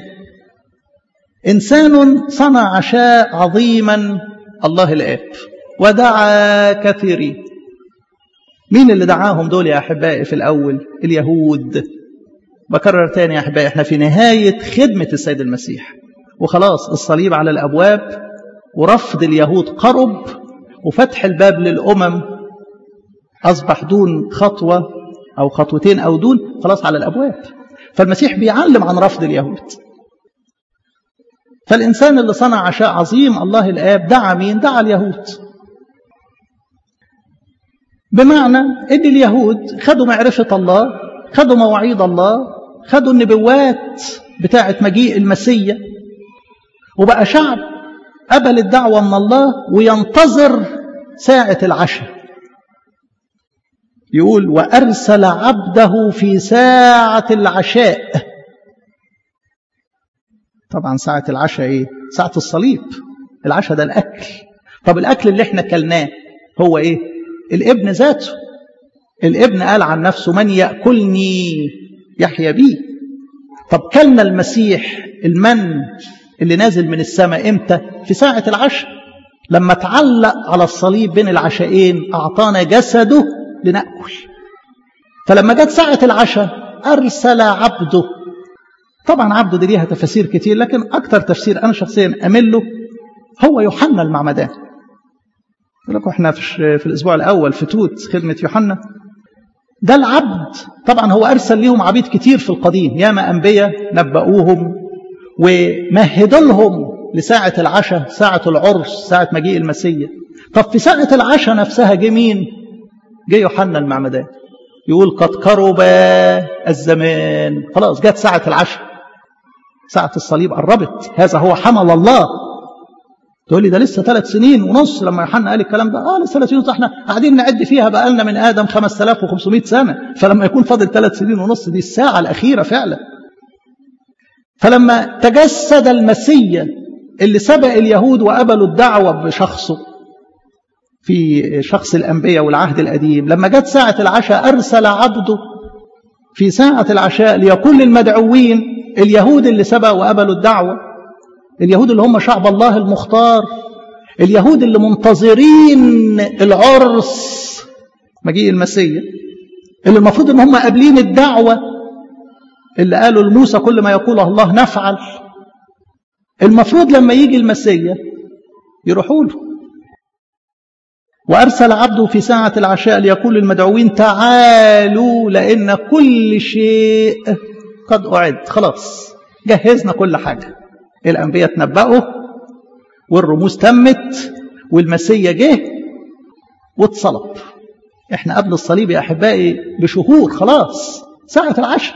انسان صنع عشاء عظيما الله الاب ودعا كثيرين مين اللي دعاهم دول يا احبائي في الاول اليهود بكرر تاني يا احبائي احنا في نهايه خدمه السيد المسيح وخلاص الصليب على الابواب ورفض اليهود قرب وفتح الباب للامم أصبح دون خطوة أو خطوتين أو دون خلاص على الأبواب فالمسيح بيعلم عن رفض اليهود فالإنسان اللي صنع عشاء عظيم الله الآب دعا مين؟ دعا اليهود بمعنى أن اليهود خدوا معرفة الله خدوا مواعيد الله خدوا النبوات بتاعة مجيء المسيا وبقى شعب قبل الدعوة من الله وينتظر ساعة العشاء يقول وأرسل عبده في ساعة العشاء طبعا ساعة العشاء إيه؟ ساعة الصليب العشاء ده الأكل طب الأكل اللي احنا كلناه هو إيه؟ الابن ذاته الابن قال عن نفسه من يأكلني يحيى بي طب كلنا المسيح المن اللي نازل من السماء امتى في ساعة العشاء لما تعلق على الصليب بين العشاءين أعطانا جسده لنأكل فلما جت ساعة العشاء أرسل عبده طبعا عبده دي ليها تفاسير كتير لكن أكتر تفسير أنا شخصيا أمل له هو يوحنا المعمدان لكم احنا في, في الأسبوع الأول في توت خدمة يوحنا ده العبد طبعا هو أرسل ليهم عبيد كتير في القديم ياما أنبياء نبأوهم ومهدوا لهم لساعة العشاء ساعة العرس ساعة مجيء المسيح طب في ساعة العشاء نفسها جه مين جه يوحنا المعمدان يقول قد قرب الزمان خلاص جت ساعة العشاء ساعة الصليب قربت هذا هو حمل الله تقول لي ده لسه ثلاث سنين ونص لما يوحنا قال الكلام ده اه لسه ثلاث سنين ونص احنا قاعدين نعد فيها بقى لنا من ادم 5500 سنه فلما يكون فاضل ثلاث سنين ونص دي الساعه الاخيره فعلا فلما تجسد المسيا اللي سبق اليهود وقبلوا الدعوه بشخصه في شخص الأنبياء والعهد القديم لما جت ساعة العشاء أرسل عبده في ساعة العشاء ليقول للمدعوين اليهود اللي سبقوا وقبلوا الدعوة اليهود اللي هم شعب الله المختار اليهود اللي منتظرين العرس مجيء المسيح اللي المفروض ان هم قابلين الدعوة اللي قالوا لموسى كل ما يقوله الله نفعل المفروض لما يجي المسيح يروحوا له وأرسل عبده في ساعة العشاء ليقول للمدعوين تعالوا لأن كل شيء قد أعد خلاص جهزنا كل حاجة الأنبياء تنبأوا والرموز تمت والمسيا جه واتصلب احنا قبل الصليب يا أحبائي بشهور خلاص ساعة العشاء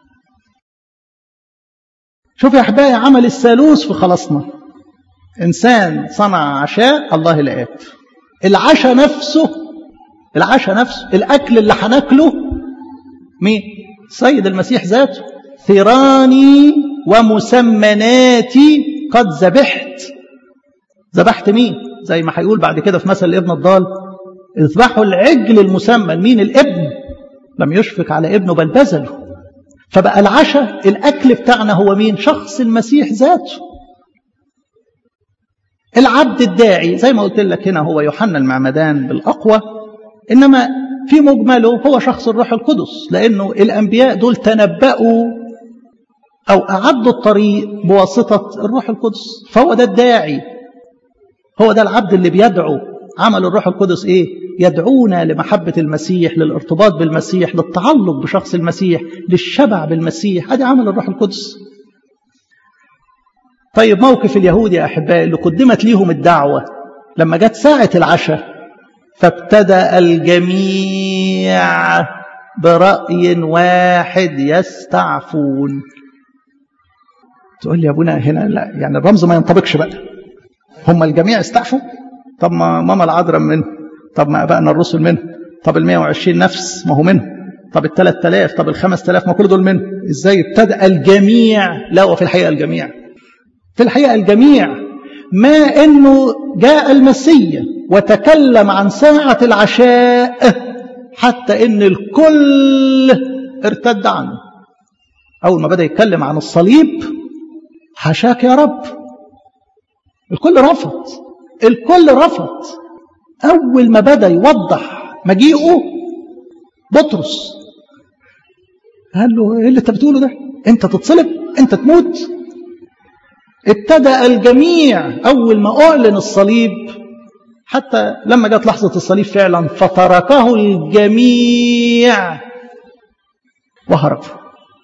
شوف يا أحبائي عمل الثالوث في خلاصنا إنسان صنع عشاء الله الآب العشاء نفسه العشاء نفسه الأكل اللي هناكله مين؟ سيد المسيح ذاته ثيراني ومسمناتي قد ذبحت ذبحت مين؟ زي ما هيقول بعد كده في مثل الابن الضال اذبحوا العجل المسمن مين الابن لم يشفق على ابنه بل بذله فبقى العشاء الأكل بتاعنا هو مين شخص المسيح ذاته العبد الداعي زي ما قلت لك هنا هو يوحنا المعمدان بالأقوى إنما في مجمله هو شخص الروح القدس لأنه الأنبياء دول تنبأوا أو أعدوا الطريق بواسطة الروح القدس فهو ده الداعي هو ده العبد اللي بيدعو عمل الروح القدس إيه يدعونا لمحبة المسيح للارتباط بالمسيح للتعلق بشخص المسيح للشبع بالمسيح هذا عمل الروح القدس طيب موقف اليهود يا أحبائي اللي قدمت ليهم الدعوة لما جت ساعة العشاء فابتدأ الجميع برأي واحد يستعفون تقول لي يا ابونا هنا لا يعني الرمز ما ينطبقش بقى هم الجميع استعفوا طب ما ماما العذراء منه طب ما ابائنا الرسل منه طب ال 120 نفس ما هو منه طب ال 3000 طب ال 5000 ما كل دول منه ازاي ابتدأ الجميع لا وفي الحقيقة الجميع في الحقيقة الجميع ما انه جاء المسيا وتكلم عن ساعة العشاء حتى ان الكل ارتد عنه اول ما بدأ يتكلم عن الصليب حشاك يا رب الكل رفض الكل رفض اول ما بدأ يوضح مجيئه بطرس قال له ايه اللي انت بتقوله ده انت تتصلب انت تموت ابتدأ الجميع أول ما أعلن الصليب حتى لما جت لحظة الصليب فعلا فتركه الجميع وهربوا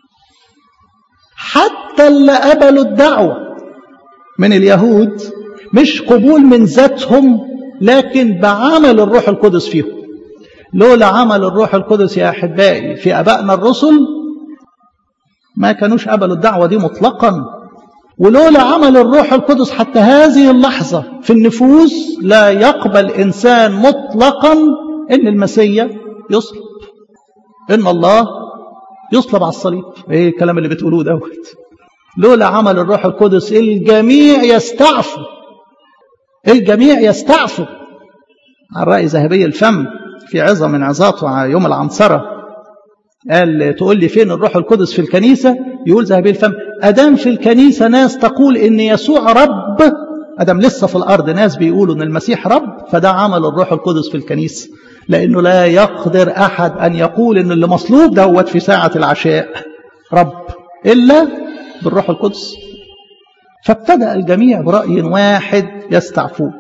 حتى اللي قبلوا الدعوة من اليهود مش قبول من ذاتهم لكن بعمل الروح القدس فيهم لولا عمل الروح القدس يا أحبائي في أبائنا الرسل ما كانوش قبلوا الدعوة دي مطلقا ولولا عمل الروح القدس حتى هذه اللحظة في النفوس لا يقبل إنسان مطلقا إن المسيح يصلب إن الله يصلب على الصليب إيه الكلام اللي بتقولوه دوت لولا عمل الروح القدس الجميع يستعفوا الجميع يستعفوا عن رأي ذهبي الفم في عظة من عظاته يوم العنصرة قال تقول لي فين الروح القدس في الكنيسة يقول ذهبي الفم أدام في الكنيسة ناس تقول إن يسوع رب أدام لسه في الأرض ناس بيقولوا إن المسيح رب فده عمل الروح القدس في الكنيسة لأنه لا يقدر أحد أن يقول إن اللي مصلوب دوت في ساعة العشاء رب إلا بالروح القدس فابتدأ الجميع برأي واحد يستعفوه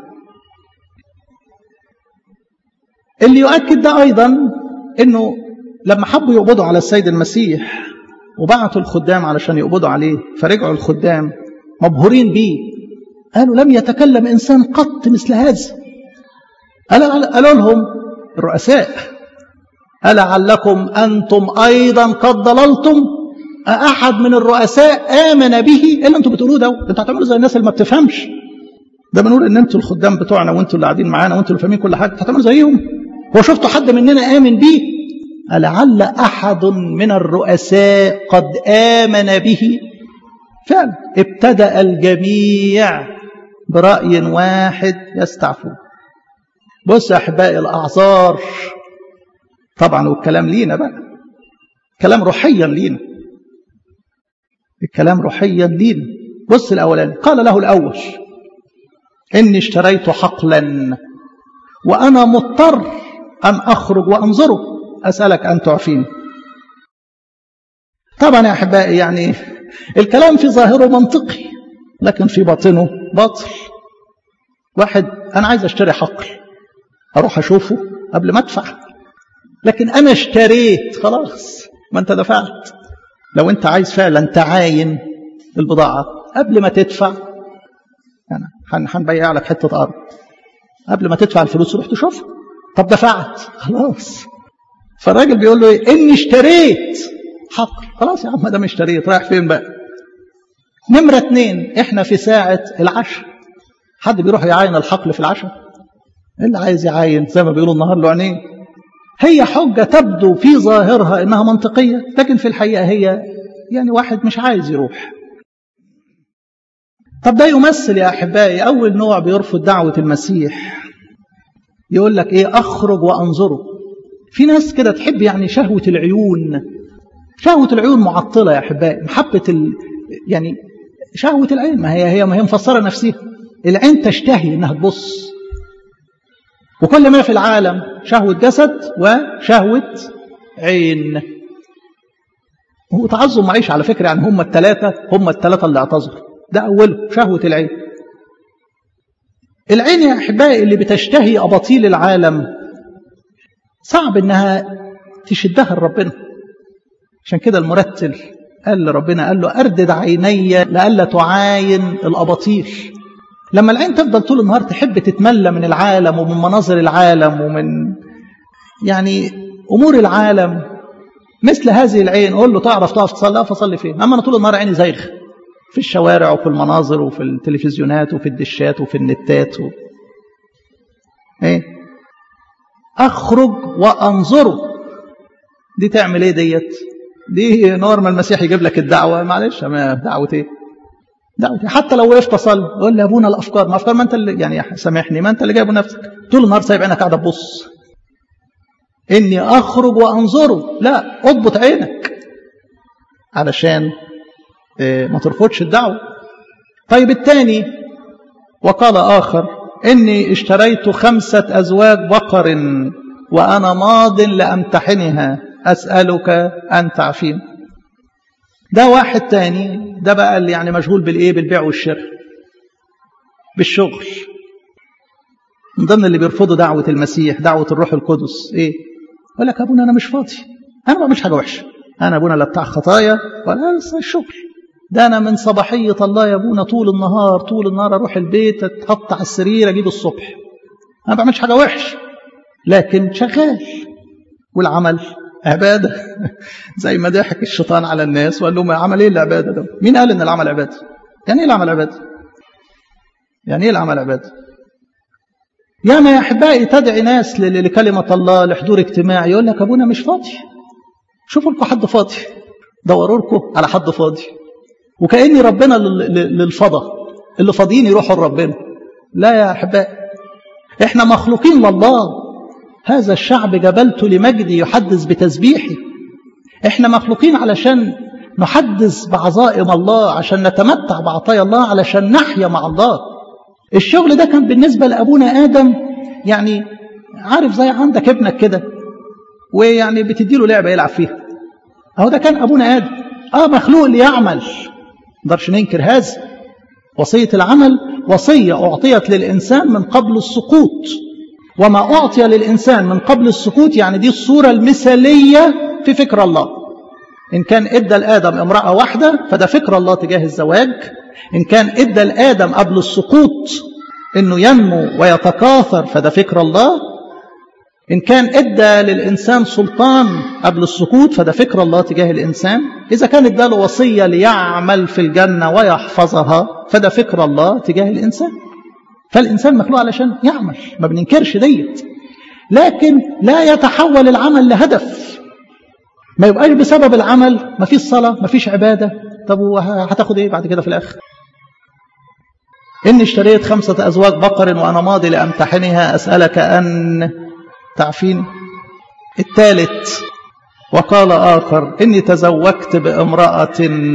اللي يؤكد ده أيضا إنه لما حبوا يقبضوا على السيد المسيح وبعتوا الخدام علشان يقبضوا عليه فرجعوا الخدام مبهورين بيه قالوا لم يتكلم إنسان قط مثل هذا قالوا لهم الرؤساء ألعلكم أنتم أيضا قد ضللتم أحد من الرؤساء آمن به إلا أنتم بتقولوه ده أنتوا هتعملوا زي الناس اللي ما بتفهمش ده بنقول إن أنتوا الخدام بتوعنا وأنتوا اللي قاعدين معانا وأنتوا اللي فاهمين كل حاجة هتعملوا زيهم هو شفتوا حد مننا آمن بيه ألعل أحد من الرؤساء قد آمن به فعلا ابتدأ الجميع برأي واحد يستعفون بص يا أحبائي الأعذار طبعا والكلام لينا بقى كلام روحيا لينا الكلام روحيا لينا بص الأولاني قال له الأول إني اشتريت حقلا وأنا مضطر أن أخرج وأنظره أسألك أن تعفيني طبعا يا أحبائي يعني الكلام في ظاهره منطقي لكن في باطنه باطل واحد أنا عايز أشتري حقل أروح أشوفه قبل ما أدفع لكن أنا اشتريت خلاص ما أنت دفعت لو أنت عايز فعلا تعاين البضاعة قبل ما تدفع يعني هنبيع لك حتة أرض قبل ما تدفع الفلوس روح تشوفها طب دفعت خلاص فالراجل بيقول له ايه اني اشتريت حق خلاص يا عم ما دام اشتريت رايح فين بقى نمرة اتنين احنا في ساعة العشاء حد بيروح يعاين الحقل في العشاء اللي عايز يعاين زي ما بيقولوا النهار له عينين هي حجة تبدو في ظاهرها انها منطقية لكن في الحقيقة هي يعني واحد مش عايز يروح طب ده يمثل يا احبائي اول نوع بيرفض دعوة المسيح يقول لك ايه اخرج وانظره في ناس كده تحب يعني شهوة العيون شهوة العيون معطلة يا أحبائي محبة ال... يعني شهوة العين ما هي هي ما هي مفسرة نفسها العين تشتهي إنها تبص وكل ما في العالم شهوة جسد وشهوة عين هو تعظم معيش على فكرة يعني هم الثلاثة هم الثلاثة اللي اعتذروا ده أوله شهوة العين العين يا أحبائي اللي بتشتهي أباطيل العالم صعب انها تشدها لربنا عشان كده المرتل قال ربنا قال له أردد عيني لئلا تعاين الأباطيل لما العين تفضل طول النهار تحب تتملى من العالم ومن مناظر العالم ومن يعني أمور العالم مثل هذه العين قول له تعرف تقف تصلي فصلي فين أما أنا طول النهار عيني زيغ في الشوارع وفي المناظر وفي التلفزيونات وفي الدشات وفي النتات و... ايه اخرج وانظره دي تعمل ايه ديت دي نور ما المسيح يجيب لك الدعوه معلش ما دعوه ايه دعوه إيه؟ حتى لو وقفت اصلي قول لي يا ابونا الافكار ما افكار ما انت اللي يعني سامحني ما انت اللي جايبه نفسك طول النهار سايب عينك قاعده تبص اني اخرج وانظره لا اضبط عينك علشان ما ترفضش الدعوة طيب الثاني وقال آخر إني اشتريت خمسة أزواج بقر وأنا ماض لأمتحنها أسألك أن تعفين ده واحد تاني ده بقى اللي يعني مشغول بالإيه بالبيع والشراء بالشغل من ضمن اللي بيرفضوا دعوة المسيح دعوة الروح القدس إيه يقول لك أبونا أنا مش فاضي أنا ما بعملش حاجة وحشة أنا أبونا لا بتاع خطايا ولا الشغل ده أنا من صباحية الله يا أبونا طول النهار طول النهار أروح البيت أتحط على السرير أجيب الصبح أنا ما بعملش حاجة وحش لكن شغال والعمل عبادة زي ما ضحك الشيطان على الناس وقال لهم عمل إيه العبادة ده مين قال إن العمل عبادة يعني إيه العمل عبادة يعني إيه العمل عبادة ياما يا أحبائي تدعي ناس لكلمة الله لحضور اجتماعي يقول لك أبونا مش فاضي شوفوا لكم حد فاضي دوروا لكم على حد فاضي وكأني ربنا للفضى اللي فاضيين يروحوا لربنا لا يا أحبائي احنا مخلوقين لله هذا الشعب جبلته لمجدي يحدث بتسبيحي احنا مخلوقين علشان نحدث بعظائم الله عشان نتمتع بعطايا الله علشان نحيا مع الله الشغل ده كان بالنسبة لأبونا آدم يعني عارف زي عندك ابنك كده ويعني بتديله لعبة يلعب فيها اهو ده كان أبونا آدم اه مخلوق ليعمل نقدرش ننكر هذا وصية العمل وصية أعطيت للإنسان من قبل السقوط وما أعطي للإنسان من قبل السقوط يعني دي الصورة المثالية في فكر الله إن كان إدى لآدم امرأة واحدة فده فكر الله تجاه الزواج إن كان إدى لآدم قبل السقوط إنه ينمو ويتكاثر فده فكر الله إن كان إدى للإنسان سلطان قبل السقوط فده فكر الله تجاه الإنسان إذا كان إدى له وصية ليعمل في الجنة ويحفظها فده فكر الله تجاه الإنسان فالإنسان مخلوق علشان يعمل ما بننكرش ديت لكن لا يتحول العمل لهدف ما يبقاش بسبب العمل ما فيش صلاة ما فيش عبادة طب هتاخد ايه بعد كده في الآخر إني اشتريت خمسة أزواج بقر وأنا ماضي لأمتحنها أسألك أن تعفين الثالث وقال آخر إني تزوجت بامرأة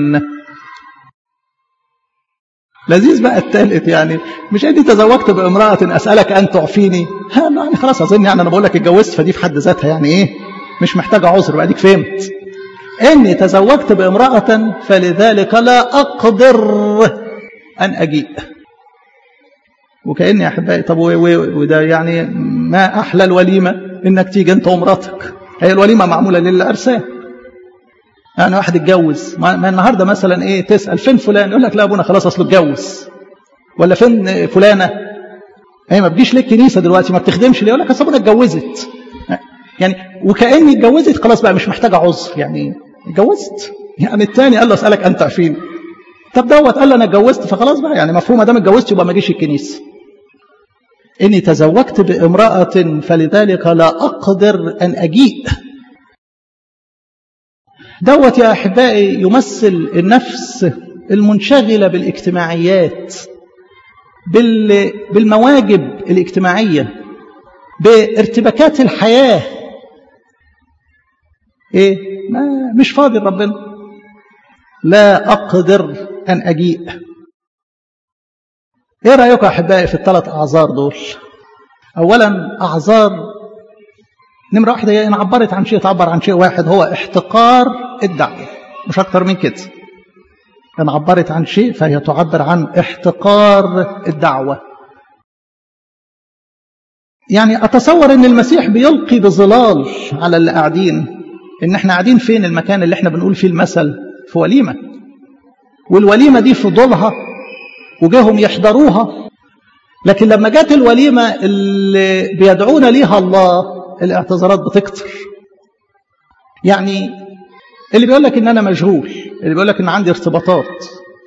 لذيذ بقى الثالث يعني مش اني تزوجت بامرأة أسألك أن تعفيني ها يعني خلاص أظن يعني أنا بقول لك اتجوزت فدي في حد ذاتها يعني إيه مش محتاجة عذر بقى ديك فهمت إني تزوجت بامرأة فلذلك لا أقدر أن أجيء وكأني أحبائي طب وده يعني ما أحلى الوليمة إنك تيجي أنت ومراتك هي الوليمة معمولة للعرسان يعني واحد اتجوز ما النهاردة مثلا إيه تسأل فين فلان يقول لك لا أبونا خلاص أصله اتجوز ولا فين فلانة هي ما بتجيش ليه الكنيسة دلوقتي ما بتخدمش ليه يقول لك أصل أبونا اتجوزت يعني وكأني اتجوزت خلاص بقى مش محتاجة عذر يعني اتجوزت يعني الثاني قال له أسألك أنت عارفين طب دوت قال له أنا اتجوزت فخلاص بقى يعني مفهوم ما دام اتجوزت يبقى ما اجيش الكنيسة إني تزوجت بامرأة فلذلك لا أقدر أن أجيء دوت يا أحبائي يمثل النفس المنشغلة بالاجتماعيات بالمواجب الاجتماعية بارتباكات الحياة إيه ما مش فاضي ربنا لا أقدر أن أجيء ايه رايكم يا احبائي في الثلاث اعذار دول اولا اعذار نمره واحده هي ان عبرت عن شيء تعبر عن شيء واحد هو احتقار الدعوه مش اكتر من كده ان عبرت عن شيء فهي تعبر عن احتقار الدعوه يعني اتصور ان المسيح بيلقي بظلال على اللي قاعدين ان احنا قاعدين فين المكان اللي احنا بنقول فيه المثل في وليمة والوليمة دي فضولها وجاهم يحضروها لكن لما جت الوليمة اللي بيدعونا ليها الله الاعتذارات بتكتر يعني اللي بيقول لك ان انا مشغول اللي بيقول لك ان عندي ارتباطات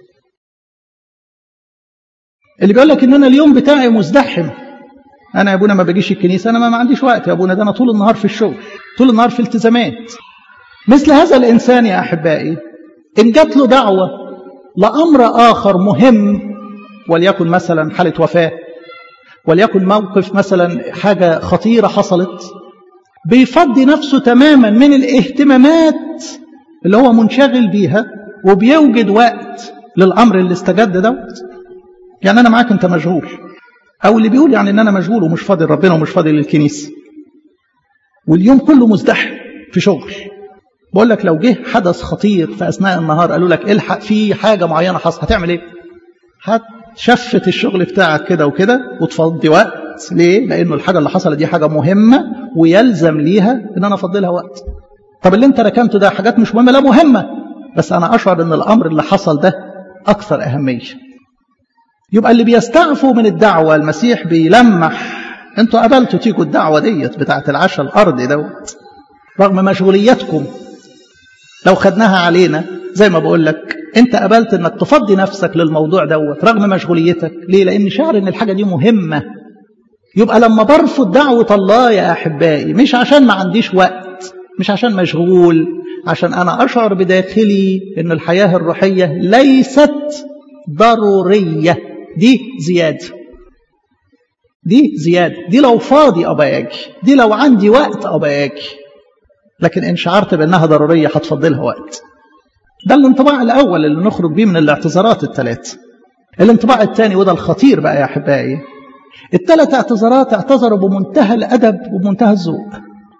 اللي بيقول لك ان انا اليوم بتاعي مزدحم انا يا ابونا ما بجيش الكنيسه انا ما عنديش وقت يا ابونا ده انا طول النهار في الشغل طول النهار في التزامات مثل هذا الانسان يا احبائي ان جات له دعوه لامر اخر مهم وليكن مثلا حاله وفاه وليكن موقف مثلا حاجه خطيره حصلت بيفضي نفسه تماما من الاهتمامات اللي هو منشغل بيها وبيوجد وقت للامر اللي استجد دوت يعني انا معاك انت مشغول او اللي بيقول يعني ان انا مشغول ومش فاضي لربنا ومش فاضي للكنيسه واليوم كله مزدحم في شغل بقول لك لو جه حدث خطير في اثناء النهار قالوا لك الحق في حاجه معينه حصلت هتعمل ايه هتشفت الشغل بتاعك كده وكده وتفضي وقت ليه لانه الحاجه اللي حصلت دي حاجه مهمه ويلزم ليها ان انا افضي لها وقت طب اللي انت ركنته ده حاجات مش مهمه لا مهمه بس انا اشعر ان الامر اللي حصل ده اكثر اهميه يبقى اللي بيستعفوا من الدعوه المسيح بيلمح انتوا قبلتوا تيجوا الدعوه ديت بتاعت العشاء الارضي دوت رغم مشغولياتكم لو خدناها علينا زي ما بقول لك انت قبلت انك تفضي نفسك للموضوع دوت رغم مشغوليتك ليه لان شعر ان الحاجه دي مهمه يبقى لما برفض دعوه الله يا احبائي مش عشان ما عنديش وقت مش عشان مشغول عشان انا اشعر بداخلي ان الحياه الروحيه ليست ضروريه دي زياده دي زياده دي لو فاضي ابقى اجي دي لو عندي وقت ابقى اجي لكن ان شعرت بانها ضروريه هتفضلها وقت ده الانطباع الاول اللي نخرج بيه من الاعتذارات الثلاث الانطباع الثاني وده الخطير بقى يا احبائي الثلاث اعتذارات اعتذروا بمنتهى الادب وبمنتهى الذوق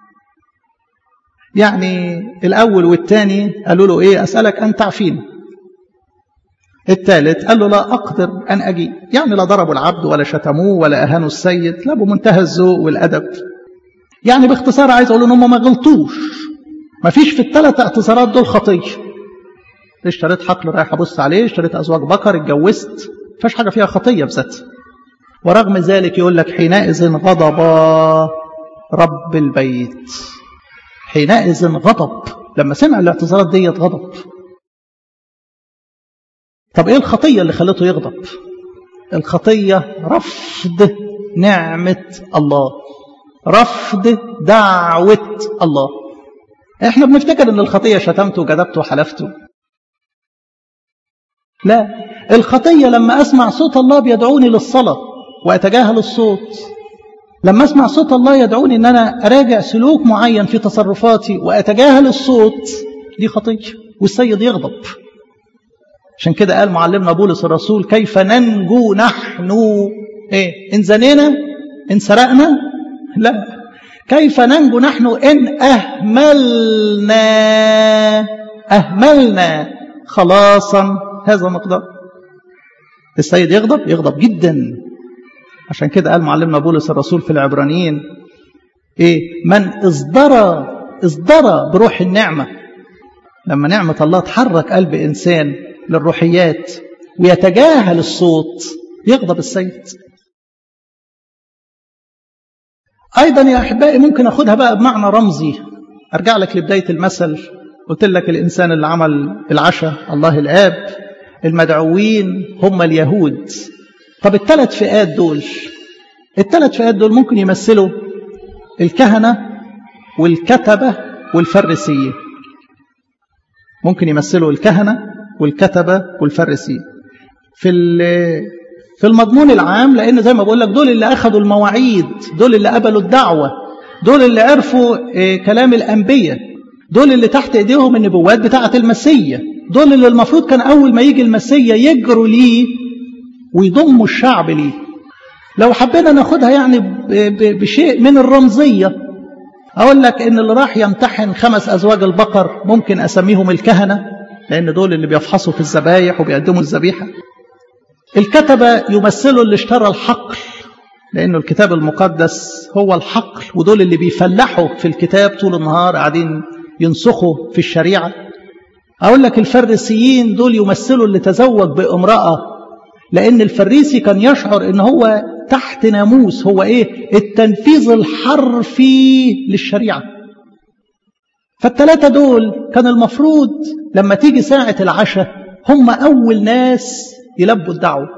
يعني الاول والثاني قالوا له ايه اسالك ان تعفيني الثالث قال له لا اقدر ان اجي يعني لا ضربوا العبد ولا شتموه ولا اهانوا السيد لا بمنتهى الذوق والادب يعني باختصار عايز اقول ان هم ما غلطوش ما فيش في الثلاث اعتذارات دول خطيه اشتريت حقل رايح ابص عليه اشتريت ازواج بقر اتجوزت فيش حاجه فيها خطيه بذاتها ورغم ذلك يقول لك حينئذ غضب رب البيت حينئذ غضب لما سمع الاعتذارات ديت غضب طب ايه الخطيه اللي خلته يغضب الخطيه رفض نعمه الله رفض دعوه الله احنا بنفتكر ان الخطيه شتمته وجذبته وحلفته لا الخطيه لما اسمع صوت الله بيدعوني للصلاه واتجاهل الصوت لما اسمع صوت الله يدعوني ان انا اراجع سلوك معين في تصرفاتي واتجاهل الصوت دي خطيه والسيد يغضب عشان كده قال معلمنا بولس الرسول كيف ننجو نحن ايه ان زنينا ان سرقنا لا كيف ننجو نحن ان اهملنا اهملنا خلاصا هذا مقدار السيد يغضب يغضب جدا عشان كده قال معلمنا بولس الرسول في العبرانيين ايه من اصدر اصدر بروح النعمه لما نعمه الله تحرك قلب انسان للروحيات ويتجاهل الصوت يغضب السيد ايضا يا احبائي ممكن اخدها بقى بمعنى رمزي ارجع لك لبدايه المثل قلت لك الانسان اللي عمل العشاء الله الاب المدعوين هم اليهود طب الثلاث فئات دول الثلاث فئات دول ممكن يمثلوا الكهنة والكتبة والفريسيين ممكن يمثلوا الكهنة والكتبة والفريسيين في في المضمون العام لأن زي ما بقول لك دول اللي أخذوا المواعيد دول اللي قبلوا الدعوة دول اللي عرفوا كلام الأنبياء دول اللي تحت إيديهم النبوات بتاعة المسيا دول اللي المفروض كان أول ما يجي المسيا يجروا ليه ويضموا الشعب ليه لو حبينا ناخدها يعني بشيء من الرمزية أقول لك إن اللي راح يمتحن خمس أزواج البقر ممكن أسميهم الكهنة لأن دول اللي بيفحصوا في الذبايح وبيقدموا الذبيحة الكتبة يمثلوا اللي اشترى الحقل لأنه الكتاب المقدس هو الحقل ودول اللي بيفلحوا في الكتاب طول النهار قاعدين ينسخوا في الشريعة أقول لك الفريسيين دول يمثلوا اللي تزوج بامرأة لأن الفريسي كان يشعر إن هو تحت ناموس هو إيه التنفيذ الحرفي للشريعة فالثلاثة دول كان المفروض لما تيجي ساعة العشاء هم أول ناس يلبوا الدعوة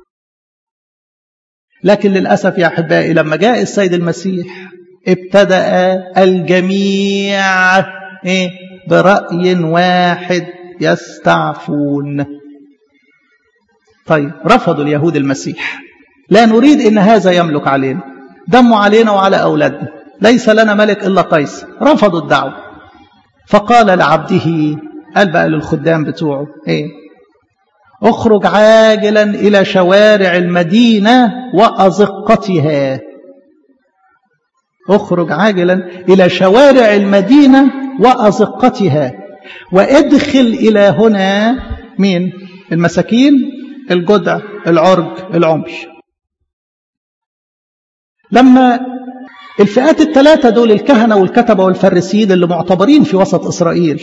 لكن للأسف يا أحبائي لما جاء السيد المسيح ابتدأ الجميع إيه برأي واحد يستعفون طيب رفضوا اليهود المسيح لا نريد ان هذا يملك علينا دمه علينا وعلى اولادنا ليس لنا ملك الا قيصر رفضوا الدعوه فقال لعبده قال بقى للخدام بتوعه ايه اخرج عاجلا الى شوارع المدينه وازقتها اخرج عاجلا الى شوارع المدينه وازقتها وادخل الى هنا مين المساكين الجدع العرج العمي لما الفئات الثلاثة دول الكهنة والكتبة والفريسيين اللي معتبرين في وسط إسرائيل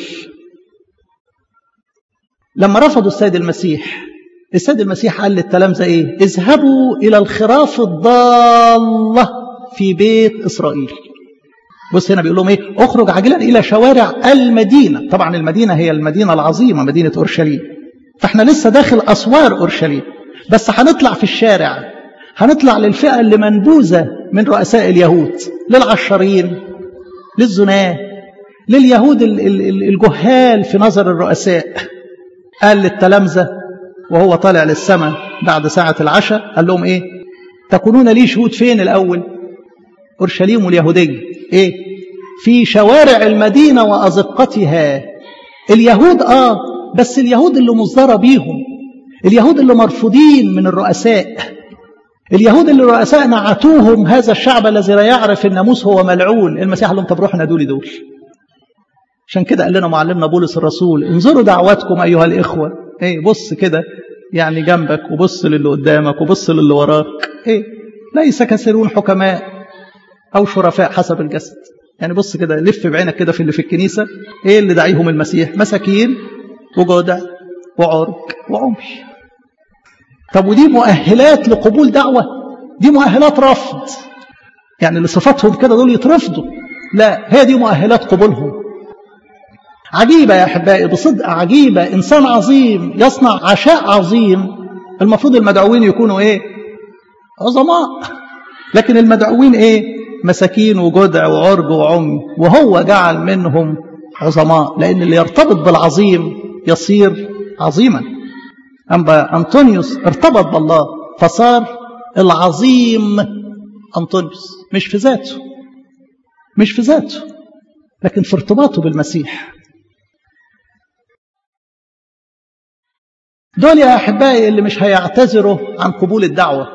لما رفضوا السيد المسيح السيد المسيح قال للتلامذة إيه اذهبوا إلى الخراف الضالة في بيت إسرائيل بص هنا بيقول لهم ايه اخرج عاجلا الى شوارع المدينه طبعا المدينه هي المدينه العظيمه مدينه اورشليم فاحنا لسه داخل اسوار اورشليم بس هنطلع في الشارع هنطلع للفئه اللي منبوذه من رؤساء اليهود للعشرين للزناه لليهود الجهال في نظر الرؤساء قال للتلامذه وهو طالع للسماء بعد ساعه العشاء قال لهم ايه تكونون لي شهود فين الاول اورشليم واليهوديه ايه في شوارع المدينه وازقتها اليهود اه بس اليهود اللي مصدره بيهم اليهود اللي مرفوضين من الرؤساء اليهود اللي الرؤساء نعتوهم هذا الشعب الذي لا يعرف الناموس هو ملعون المسيح قال لهم طب روحوا نادوا لي دول عشان كده قال لنا معلمنا بولس الرسول انظروا دعواتكم ايها الاخوه ايه بص كده يعني جنبك وبص للي قدامك وبص للي وراك ايه ليس كثيرون حكماء او شرفاء حسب الجسد يعني بص كده لف بعينك كده في اللي في الكنيسه ايه اللي دعيهم المسيح مساكين وجدع وعرج وعمي طب ودي مؤهلات لقبول دعوه دي مؤهلات رفض يعني اللي صفاتهم كده دول يترفضوا لا هي دي مؤهلات قبولهم عجيبه يا احبائي بصدق عجيبه انسان عظيم يصنع عشاء عظيم المفروض المدعوين يكونوا ايه عظماء لكن المدعوين ايه مساكين وجدع وعرج وعمي وهو جعل منهم عظماء لأن اللي يرتبط بالعظيم يصير عظيما أما أنطونيوس ارتبط بالله فصار العظيم أنطونيوس مش في ذاته مش في ذاته لكن في ارتباطه بالمسيح دول يا أحبائي اللي مش هيعتذروا عن قبول الدعوة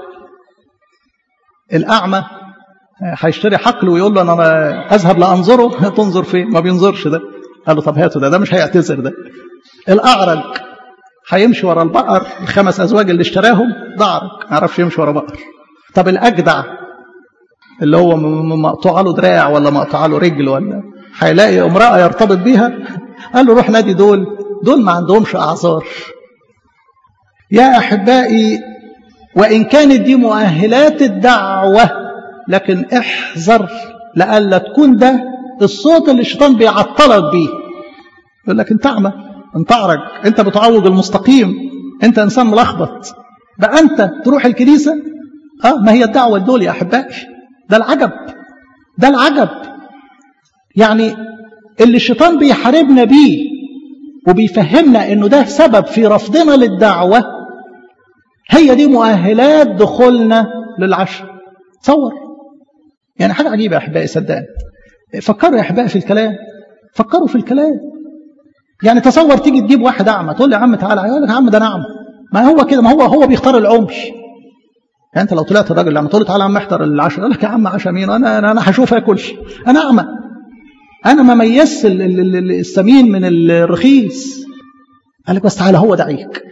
الأعمى هيشتري حقل ويقول له انا اذهب لانظره تنظر فين ما بينظرش ده قال له طب هاته ده ده مش هيعتذر ده الاعرج هيمشي ورا البقر الخمس ازواج اللي اشتراهم ده اعرج ما يعرفش يمشي ورا بقر طب الاجدع اللي هو مقطوع له دراع ولا مقطوع له رجل ولا هيلاقي امراه يرتبط بيها قال له روح نادي دول دول ما عندهمش اعذار يا احبائي وان كانت دي مؤهلات الدعوه لكن احذر لألا تكون ده الصوت اللي الشيطان بيعطلك بيه يقول لك انت اعمى انت اعرج انت بتعوج المستقيم انت انسان ملخبط بقى انت تروح الكنيسه اه ما هي الدعوه لدول يا احبائي ده العجب ده العجب يعني اللي الشيطان بيحاربنا بيه وبيفهمنا انه ده سبب في رفضنا للدعوه هي دي مؤهلات دخولنا للعشر تصور يعني حاجة عجيبة يا أحبائي صدقني فكروا يا أحبائي في الكلام فكروا في الكلام يعني تصور تيجي تجيب واحد أعمى تقول له يا عم تعالى يقول لك يا عم ده أنا أعمى ما هو كده ما هو هو بيختار العمش يعني أنت لو طلعت الراجل لما تقول له تعالى يا عم احضر العشاء يقول لك يا عم عشاء مين أنا أنا, أنا هشوف آكل أنا أعمى أنا ما ميزت السمين من الرخيص قال لك بس تعالى هو دعيك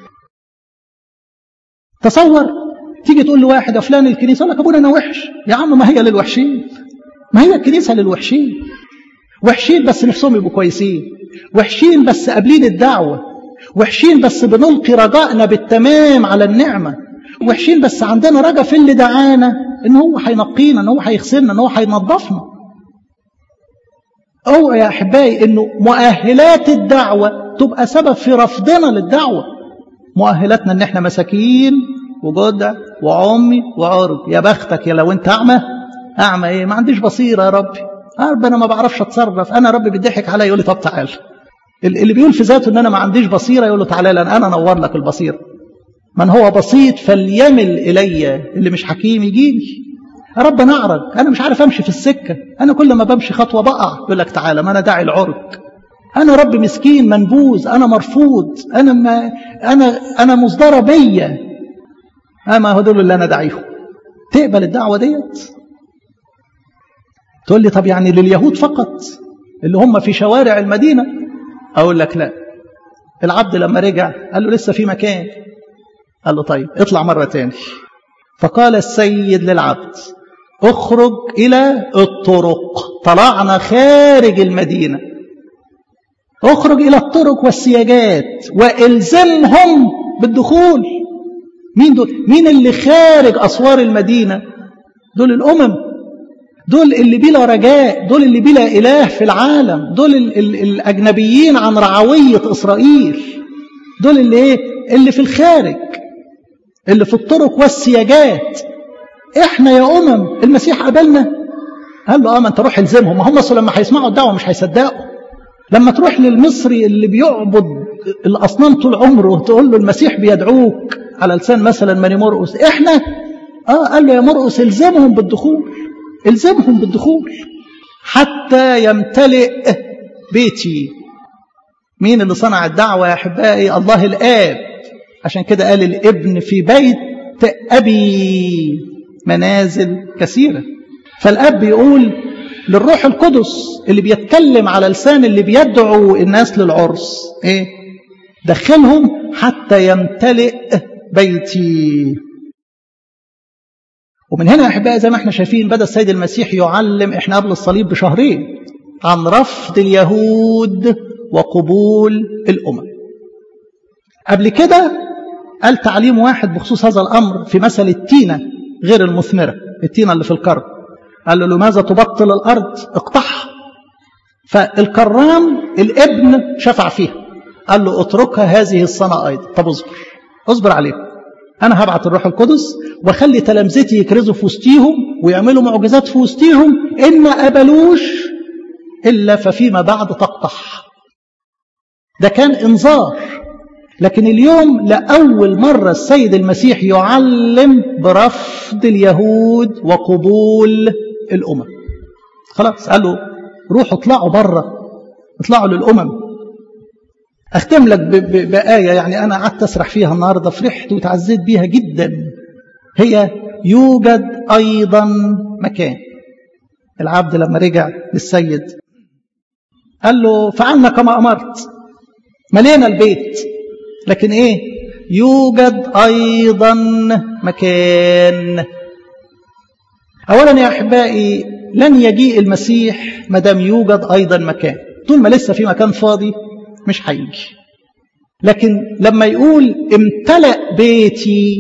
تصور تيجي تقول لواحد يا فلان الكنيسه يقول لك ابونا انا وحش يا عم ما هي للوحشين ما هي الكنيسه للوحشين وحشين بس نفسهم يبقوا كويسين وحشين بس قابلين الدعوة وحشين بس بنلقي رجائنا بالتمام على النعمة وحشين بس عندنا رجا في اللي دعانا ان هو هينقينا ان هو هيغسلنا ان هو هينظفنا اوعى يا احبائي انه مؤهلات الدعوه تبقى سبب في رفضنا للدعوه مؤهلاتنا ان احنا مساكين وجدع وعمي وعرب يا بختك يا لو انت اعمى اعمى ايه ما عنديش بصيره يا ربي يا رب انا ما بعرفش اتصرف انا ربي بيضحك عليا يقول لي طب تعال اللي بيقول في ذاته ان انا ما عنديش بصيره يقول له تعالى لان انا انور لك البصيره من هو بسيط فليمل الي اللي مش حكيم يجيني يا رب انا اعرج انا مش عارف امشي في السكه انا كل ما بمشي خطوه بقى يقول لك تعالى ما انا داعي العرج انا رب مسكين منبوذ انا مرفوض انا ما انا انا مصدره بيا اما هو دول اللي انا داعيهم تقبل الدعوه ديت تقول لي طب يعني لليهود فقط اللي هم في شوارع المدينه اقول لك لا العبد لما رجع قال له لسه في مكان قال له طيب اطلع مره تاني فقال السيد للعبد اخرج إلى الطرق طلعنا خارج المدينة اخرج إلى الطرق والسياجات والزمهم بالدخول مين دول؟ مين اللي خارج أسوار المدينة؟ دول الأمم دول اللي بلا رجاء دول اللي بلا إله في العالم دول ال ال الأجنبيين عن رعوية إسرائيل دول اللي إيه؟ اللي في الخارج اللي في الطرق والسياجات احنا يا امم المسيح قابلنا قال له اه ما انت روح الزمهم ما هم اصلا لما هيسمعوا الدعوه مش هيصدقوا لما تروح للمصري اللي بيعبد الاصنام طول عمره وتقول له المسيح بيدعوك على لسان مثلا ماني مرقس احنا اه قال له يا مرقس الزمهم بالدخول الزمهم بالدخول حتى يمتلئ بيتي مين اللي صنع الدعوه يا احبائي الله الاب عشان كده قال الابن في بيت ابي منازل كثيرة فالأب يقول للروح القدس اللي بيتكلم على لسان اللي بيدعو الناس للعرس إيه؟ دخلهم حتى يمتلئ بيتي ومن هنا يا أحبائي زي ما احنا شايفين بدأ السيد المسيح يعلم احنا قبل الصليب بشهرين عن رفض اليهود وقبول الأمم قبل كده قال تعليم واحد بخصوص هذا الأمر في مثل التينة غير المثمرة التينة اللي في الكرم قال له لماذا تبطل الأرض اقطعها فالكرام الابن شفع فيها قال له اتركها هذه السنة أيضا طب اصبر اصبر عليهم أنا هبعت الروح القدس وخلي تلامذتي يكرزوا في وسطيهم ويعملوا معجزات في وسطيهم إن ما قبلوش إلا ففيما بعد تقطع ده كان إنذار لكن اليوم لأول مرة السيد المسيح يعلم برفض اليهود وقبول الأمم خلاص قال له روحوا اطلعوا بره اطلعوا للأمم أختم لك بآية يعني أنا قعدت أسرح فيها النهاردة فرحت وتعزيت بيها جدا هي يوجد أيضا مكان العبد لما رجع للسيد قال له فعلنا كما أمرت ملينا البيت لكن ايه يوجد ايضا مكان اولا يا احبائي لن يجيء المسيح ما دام يوجد ايضا مكان طول ما لسه في مكان فاضي مش هيجي لكن لما يقول امتلأ بيتي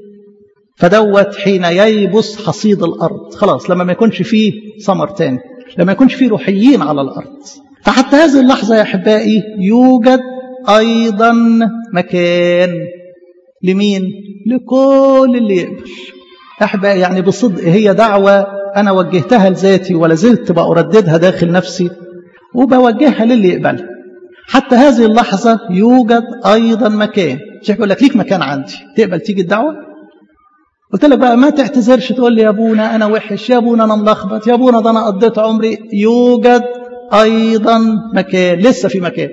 فدوت حين ييبس حصيد الارض خلاص لما ما يكونش فيه ثمر تاني لما يكونش فيه روحيين على الارض فحتى هذه اللحظه يا احبائي يوجد أيضا مكان لمين؟ لكل اللي يقبل أحبائي يعني بصدق هي دعوة أنا وجهتها لذاتي ولا زلت بأرددها داخل نفسي وبوجهها للي يقبلها حتى هذه اللحظة يوجد أيضا مكان شيخ يقول لك ليك مكان عندي تقبل تيجي الدعوة قلت لك بقى ما تعتذرش تقول لي يا ابونا أنا وحش يا ابونا أنا ملخبط يا ابونا ده أنا قضيت عمري يوجد أيضا مكان لسه في مكان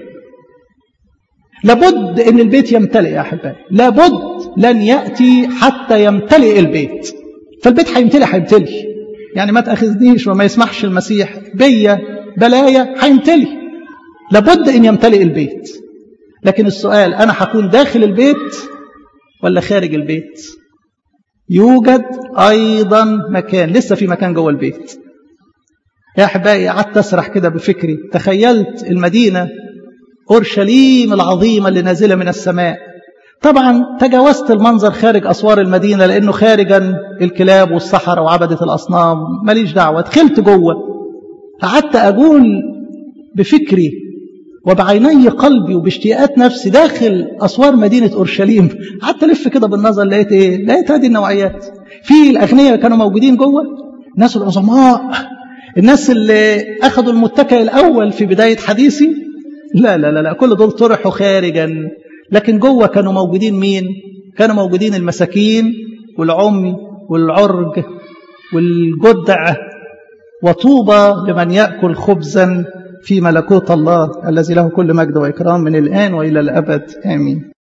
لابد ان البيت يمتلئ يا احبائي لابد لن ياتي حتى يمتلئ البيت فالبيت هيمتلئ هيمتلئ يعني ما تاخذنيش وما يسمحش المسيح بيا بلايا هيمتلئ لابد ان يمتلئ البيت لكن السؤال انا هكون داخل البيت ولا خارج البيت يوجد ايضا مكان لسه في مكان جوه البيت يا أحبائي قعدت أسرح كده بفكري تخيلت المدينة أورشليم العظيمة اللي نازلة من السماء طبعا تجاوزت المنظر خارج أسوار المدينة لأنه خارجا الكلاب والصحراء وعبدة الأصنام ماليش دعوة دخلت جوه قعدت أقول بفكري وبعيني قلبي وباشتياقات نفسي داخل أسوار مدينة أورشليم قعدت ألف كده بالنظر لقيت إيه؟ لقيت هذه النوعيات في الأغنياء كانوا موجودين جوه الناس العظماء الناس اللي أخذوا المتكئ الأول في بداية حديثي لا لا لا لا كل دول طرحوا خارجا لكن جوه كانوا موجودين مين كانوا موجودين المساكين والعمي والعرج والجدع وطوبى لمن يأكل خبزا في ملكوت الله الذي له كل مجد وإكرام من الآن وإلى الأبد آمين